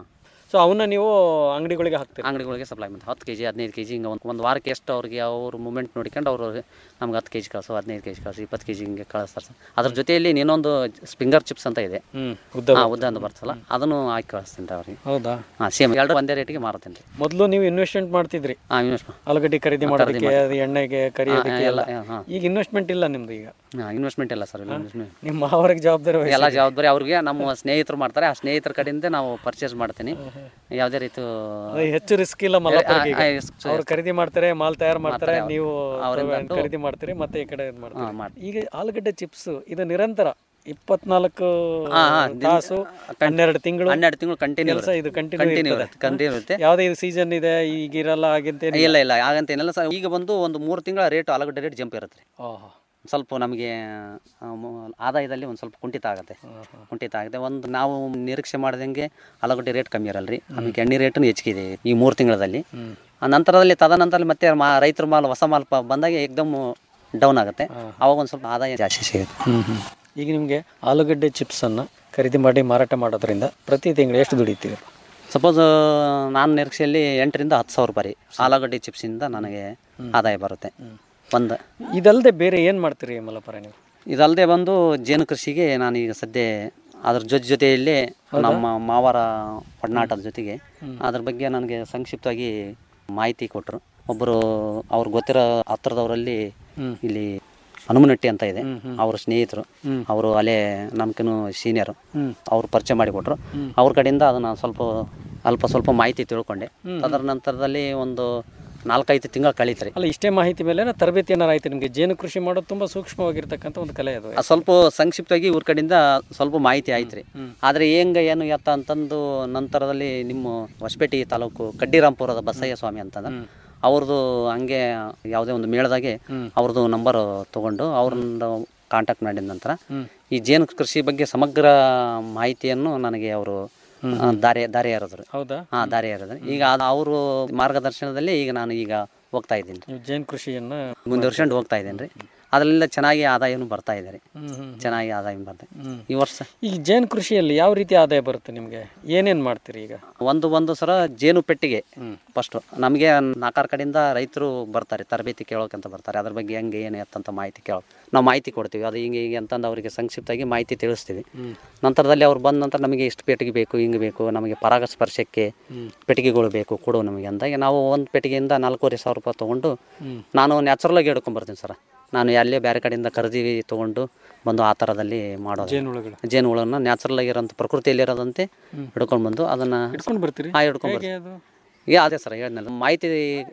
[SPEAKER 6] ಸೊ ಅವನ್ನ ನೀವು ಅಂಗಡಿಗಳಿಗೆ ಹಾಕ್ತೀರಿ
[SPEAKER 7] ಅಂಗಡಿಗಳಿಗೆ ಸಪ್ಲೈ ಮಾಡ್ತೀವಿ ಹತ್ತು ಕೆ ಜಿ ಹದಿನೈದು ಕೆ ಜಿ ಹಿಂಗೆ ಒಂದು ಒಂದು ವಾರಕ್ಕೆ ಎಷ್ಟು ಅವ್ರಿಗೆ ಅವ್ರ ಮೂಮೆಂಟ್ ನೋಡ್ಕೊಂಡು ಅವರು ನಮ್ಗೆ ಹತ್ತು ಕೆ ಜಿ ಕಳಿಸು ಹದಿನೈದು ಕೆ ಜಿ ಕಳಿಸು ಇಪ್ಪತ್ತು ಕೆ ಜಿ ಹಿಂಗೆ ಕಳಿಸ್ತಾರೆ ಸರ್ ಅದ್ರ ಜೊತೆಯಲ್ಲಿ ಇನ್ನೊಂದು ಸ್ಪಿಂಗರ್ ಚಿಪ್ಸ್ ಅಂತ ಇದೆ
[SPEAKER 6] ಹ್ಮ್ ಉದ್ದ
[SPEAKER 7] ಹಾಂ ಉದ್ದ ಅಂತ ಬರ್ತಲ್ಲ ಅದನ್ನು ಹಾಕಿ ಕಳಿಸ್ತೀನಿ ರೀ ಅವ್ರಿಗೆ
[SPEAKER 6] ಹೌದಾ
[SPEAKER 7] ಹಾಂ ಸೇಮ್ ಎರಡು ಒಂದೇ ರೇಟಿಗೆ ಮಾರುತ್ತೇನೆ ರೀ
[SPEAKER 6] ಮೊದಲು ನೀವು ಇನ್ವೆಸ್ಟ್ಮೆಂಟ್ ಮಾಡ್ತಿದ್ರಿ
[SPEAKER 7] ಹಾಂ ಇನ್ವೆಸ್ಟ್
[SPEAKER 6] ಆಲೂಗಡ್ಡೆ ಖರೀದಿ ಮಾಡೋದಕ್ಕೆ ಅದು ಎಣ್ಣೆಗೆ ಕರಿಯೋದಕ್ಕೆ
[SPEAKER 7] ಎಲ್ಲ
[SPEAKER 6] ಎಲ್ಲ
[SPEAKER 7] ಹಾಂ
[SPEAKER 6] ಈಗ ಇನ್ವೆಸ್ಟ್ಮೆಂಟ್ ಇಲ್ಲ ನಿಮ್ದು ಈಗ
[SPEAKER 7] ಹಾಂ ಇನ್ವೆಸ್ಟ್ಮೆಂಟ್ ಇಲ್ಲ ಸರ್ ಇನ್ವೆಸ್ಟ್ಮೆಂಟ್
[SPEAKER 6] ನಿಮ್ಮ ಮಾವರಿಗೆ ಜವಾಬ್ದಾರಿ ವಹಿಸಿ.
[SPEAKER 7] ಎಲ್ಲ ಜವಾಬ್ದಾರಿ ಅವ್ರಿಗೆ ನಮ್ಮ ಸ್ನೇಹಿತರು ಮಾಡ್ತಾರೆ ಆ ಸ್ನೇಹಿತರ ಕಡೆಯಿಂದ ನಾವು ಪರ್ಚೇಸ್ ಮಾಡ್ತೀನಿ ಯಾವುದೇ ರೀತಿ
[SPEAKER 6] ಅದು ಹೆಚ್ಚು ರಿಸ್ಕ್ ಇಲ್ಲ ಮಲ್ಲಪ್ಪರಿಗೆ ಈಗ.
[SPEAKER 7] ಆ, ಆ, risk-
[SPEAKER 6] ಅವ್ರು ಖರೀದಿ ಮಾಡ್ತಾರೆ ಮಾಲ್ ತಯಾರು ಮಾಡ್ತಾರೆ
[SPEAKER 7] ಅವ್ರು.
[SPEAKER 6] ನೀವು
[SPEAKER 7] ಅವರಿಂದ
[SPEAKER 6] ತಗೊಂಡ್
[SPEAKER 7] ಅದು-
[SPEAKER 6] ಖರೀದಿ ಮಾಡ್ತೀರಿ ಮತ್ತೆ ಈ ಕಡೆ ಇದು ಮಾಡ್ತೀರಿ
[SPEAKER 7] ಹಾ, ಮಾಡ್ತೀವಿ.
[SPEAKER 6] ಈಗ ಆಲೂಗಡ್ಡೆ ಚಿಪ್ಸ್ ಇದು ನಿರಂತರ ಇಪ್ಪತ್ನಾಲ್ಕು
[SPEAKER 7] ಹಾ, ಹಾ, ದಿನ-
[SPEAKER 6] ತಾಸು ಹನ್ನೆರಡು ತಿಂಗಳು
[SPEAKER 7] ಹನ್ನೆರಡು ತಿಂಗಳು ಕಂಟಿನ್ಯೂ
[SPEAKER 6] ಕೆಲಸ ಇದು ಕಂಟಿನ್ಯೂ
[SPEAKER 7] ಕಂಟಿನ್ಯೂ ಇರುತ್ತೆ ಕಂಟಿನ್ಯೂ ಇರುತ್ತೆ
[SPEAKER 6] ಯಾವ್ದೇ ಇದು ಸೀಸನ್ ಇದೆ ಈಗ ಇರಲ್ಲ ಹಾಗಂತ
[SPEAKER 7] ಇಲ್ಲ ಇಲ್ಲ ಹಾಗಂತ ಏನಿಲ್ಲ ಸರ್ ಈಗ ಬಂದು ಒಂದು ಮೂರು ತಿಂಗಳ ರೇಟ್ ಆಲೂಗಡ್ಡೆ ರೇಟ್ ಜಂಪ್ ಇರುತ್ತೆ ರೀ ಸ್ವಲ್ಪ ನಮಗೆ ಆ, ಮ- ಆದಾಯದಲ್ಲಿ ಒಂದು ಸ್ವಲ್ಪ ಕುಂಠಿತ ಆಗುತ್ತೆ ಕುಂಠಿತ ಆಗುತ್ತೆ ಒಂದು ನಾವು ನಿರೀಕ್ಷೆ ಮಾಡ್ದಂಗೆ ಆಲೂಗಡ್ಡೆ ರೇಟ್ ಕಮ್ಮಿ ಇರಲ್ಲ ರೀ ಆಮೇಲೆ ಎಣ್ಣೆ ರೇಟು ಹೆಚ್ಚಿಗೆ ಇದೆ ಈ ಮೂರು ತಿಂಗಳಲ್ಲಿ ಆ ನಂತರದಲ್ಲಿ ತದನಂತರ ಮತ್ತೆ ಮಾ ರೈತರ ಮಾಲ್ ಹೊಸ ಮಾಲ್ ಪ- ಬಂದಾಗ ಏಕ್ದಮ್ ಡೌನ್ ಆಗುತ್ತೆ ಅವಾಗ ಒಂದು ಸ್ವಲ್ಪ ಆದಾಯ ಜಾಸ್ತಿ ಸಿಗುತ್ತೆ
[SPEAKER 6] ಈಗ ನಿಮಗೆ ಆಲೂಗಡ್ಡೆ ಚಿಪ್ಸ್ ಅನ್ನ ಖರೀದಿ ಮಾಡಿ ಮಾರಾಟ ಮಾಡೋದ್ರಿಂದ ಪ್ರತಿ ತಿಂಗಳು ಎಷ್ಟು ದುಡಿತೀರಿ
[SPEAKER 7] ಸಪೋಸ್ ನಾನು ನಿರೀಕ್ಷೆಯಲ್ಲಿ ಎಂಟರಿಂದ ಹತ್ತು ಸಾವಿರ ರೂಪಾಯಿ ರೀ ಆಲೂಗಡ್ಡೆ ಚಿಪ್ಸಿಂದ ನನಗೆ ಆದಾಯ ಬರುತ್ತೆ ಒಂದು
[SPEAKER 6] ಇದಲ್ಲದೆ ಬೇರೆ ಏನು ಮಾಡ್ತೀರಿ ಮಲ್ಲಪ್ಪರ ನೀವು
[SPEAKER 7] ಇದಲ್ಲದೆ ಬಂದು ಜೇನು ಕೃಷಿಗೆ ನಾನೀಗ ಸದ್ಯ ಅದ್ರ ಜೊತೆ ಜೊತೆಯಲ್ಲಿ ನಮ್ಮ ಮಾವರ ಒಡನಾಟದ ಜೊತೆಗೆ ಅದ್ರ ಬಗ್ಗೆ ನನಗೆ ಸಂಕ್ಷಿಪ್ತವಾಗಿ ಮಾಹಿತಿ ಕೊಟ್ಟರು ಒಬ್ಬರು ಅವ್ರು ಗೊತ್ತಿರೋ ಹತ್ರದವರಲ್ಲಿ ಇಲ್ಲಿ ಹನುಮನಟ್ಟಿ ಅಂತ ಇದೆ ಅವ್ರ ಸ್ನೇಹಿತರು ಅವರು ಅಲ್ಲೇ ನಮ್ಕಿನ್ನು ಸೀನಿಯರು ಅವ್ರು ಪರಿಚಯ ಮಾಡಿಕೊಟ್ರು ಅವ್ರ ಕಡೆಯಿಂದ ಅದನ್ನು ಸ್ವಲ್ಪ ಅಲ್ಪ ಸ್ವಲ್ಪ ಮಾಹಿತಿ ತಿಳ್ಕೊಂಡೆ ಅದರ ನಂತರದಲ್ಲಿ ಒಂದು ನಾಲ್ಕೈದು ತಿಂಗಳು ಕಳೀತ್ರಿ
[SPEAKER 6] ಅಲ್ಲ ಇಷ್ಟೇ ಮಾಹಿತಿ ಮೇಲೆ ತರಬೇತಿ ಏನಾರು ಆಯ್ತು ನಿಮಗೆ ಜೇನು ಕೃಷಿ ಮಾಡೋದು ತುಂಬಾ ಸೂಕ್ಷ್ಮವಾಗಿರ್ತಕ್ಕಂಥ ಒಂದು ಕಲೆ ಅದು
[SPEAKER 7] ಆ ಸ್ವಲ್ಪ ಸಂಕ್ಷಿಪ್ತವಾಗಿ ಇವ್ರ ಕಡೆಯಿಂದ ಸ್ವಲ್ಪ ಮಾಹಿತಿ ಆಯ್ತು ರೀ ಆದರೆ ಹೆಂಗೆ ಏನು ಎತ್ತ ಅಂತಂದು ನಂತರದಲ್ಲಿ ನಿಮ್ಮ ಹೊಸಪೇಟೆ ತಾಲೂಕು ಕಡ್ಡಿರಾಂಪುರದ ಬಸಯ್ಯ ಸ್ವಾಮಿ ಅಂತಂದ ಅವ್ರದ್ದು ಹಂಗೆ ಯಾವುದೇ ಒಂದು ಮೇಳದಾಗೆ ಅವ್ರದ್ದು ನಂಬರ್ ತಗೊಂಡು ಅವ್ರನ್ನ ಕಾಂಟ್ಯಾಕ್ಟ್ ಮಾಡಿದ ನಂತರ ಈ ಜೇನು ಕೃಷಿ ಬಗ್ಗೆ ಸಮಗ್ರ ಮಾಹಿತಿಯನ್ನು ನನಗೆ ಅವರು ದಾರಿ ದಾರಿ ಎರೆದ್ರು
[SPEAKER 6] ಹೌದಾ
[SPEAKER 7] ಹಾಂ ದಾರಿ ಎರೆದ್ರು ಈಗ ಅವರು ಮಾರ್ಗದರ್ಶನದಲ್ಲಿ ಈಗ ನಾನು ಈಗ ಹೋಗ್ತಾ ಇದ್ದೀನಿ
[SPEAKER 6] ನೀವು ಜೇನು ಕೃಷಿಯನ್ನ
[SPEAKER 7] ಮುಂದುವರ್ಸ್ಕೊಂಡು ಹೋಗ್ತಾ ಇದ್ದೇನೆ ರೀ ಅದರಿಂದ ಚೆನ್ನಾಗಿ ಆದಾಯನೂ ಬರ್ತಾ ಇದೆ ರೀ ಚೆನ್ನಾಗಿ ಆದಾಯ ಬರ್ತಾ ಇದೆ ಈ ವರ್ಷ
[SPEAKER 6] ಈ ಜೇನು ಕೃಷಿಯಲ್ಲಿ ಯಾವ ರೀತಿ ಆದಾಯ ಬರುತ್ತೆ ನಿಮಗೆ ಏನೇನು ಮಾಡ್ತೀರಿ ಈಗ
[SPEAKER 7] ಒಂದು ಒಂದು ಸಲ ಜೇನು ಪೆಟ್ಟಿಗೆ ಫಸ್ಟು ನಮಗೆ ನಾಲ್ಕಾರು ಕಡೆಯಿಂದ ರೈತರು ಬರ್ತಾರೆ ತರಬೇತಿ ಕೇಳೋಕಂತ ಬರ್ತಾರೆ ಅದ್ರ ಬಗ್ಗೆ ಹೆಂಗೆ ಏನು ಎತ್ತಂತ ಮಾಹಿತಿ ಕೇಳೋ ನಾವು ಮಾಹಿತಿ ಕೊಡ್ತೀವಿ ಅದು ಹಿಂಗೆ ಹೀಗೆ ಅಂತಂದು ಅವರಿಗೆ ಸಂಕ್ಷಿಪ್ತವಾಗಿ ಮಾಹಿತಿ ತಿಳಿಸ್ತೀವಿ ನಂತರದಲ್ಲಿ ಅವ್ರು ಬಂದ ನಂತರ ನಮಗೆ ಇಷ್ಟು ಪೆಟ್ಟಿಗೆ ಬೇಕು ಹಿಂಗೆ ಬೇಕು ನಮಗೆ ಪರಾಗಸ್ಪರ್ಶಕ್ಕೆ ಪೆಟ್ಟಿಗೆಗಳು ಬೇಕು ಕೊಡು ನಮಗೆ ಅಂದಾಗ ನಾವು ಒಂದು ಪೆಟ್ಟಿಗೆಯಿಂದ ನಾಲ್ಕೂವರೆ ಸಾವಿರ ರೂಪಾಯಿ ತೊಗೊಂಡು ನಾನು ನ್ಯಾಚುರಲಾಗಿ ಹಿಡ್ಕೊಂಬರ್ತೀನಿ ಸರ್ ನಾನು ಅಲ್ಲೇ ಬೇರೆ ಕಡೆಯಿಂದ ಖರೀದಿ ತೊಗೊಂಡು ಬಂದು ಆ ಥರದಲ್ಲಿ ಮಾಡೋದು
[SPEAKER 6] ಜೇನುಹುಳುಗಳು
[SPEAKER 7] ಜೇನುಹುಳನ್ನ ನ್ಯಾಚುರಲ್ ಆಗಿರೋಂಥ ಪ್ರಕೃತಿಯಲ್ಲಿರೋದಂತೆ ಹಿಡ್ಕೊಂಡು ಬಂದು ಅದನ್ನು
[SPEAKER 6] ಹಿಡ್ಕೊಂಡು ಬರ್ತೀರಿ
[SPEAKER 7] ಹಾಂ ಹಿಡ್ಕೊಂಡು
[SPEAKER 6] ಹೇಗೆ
[SPEAKER 7] ಬರ್ತೀವಿ
[SPEAKER 6] ಅದು
[SPEAKER 7] ಈಗ ಅದೇ ಸರ್ ಹೇಳಿದ್ನಲ್ಲ ಮಾಹಿತಿ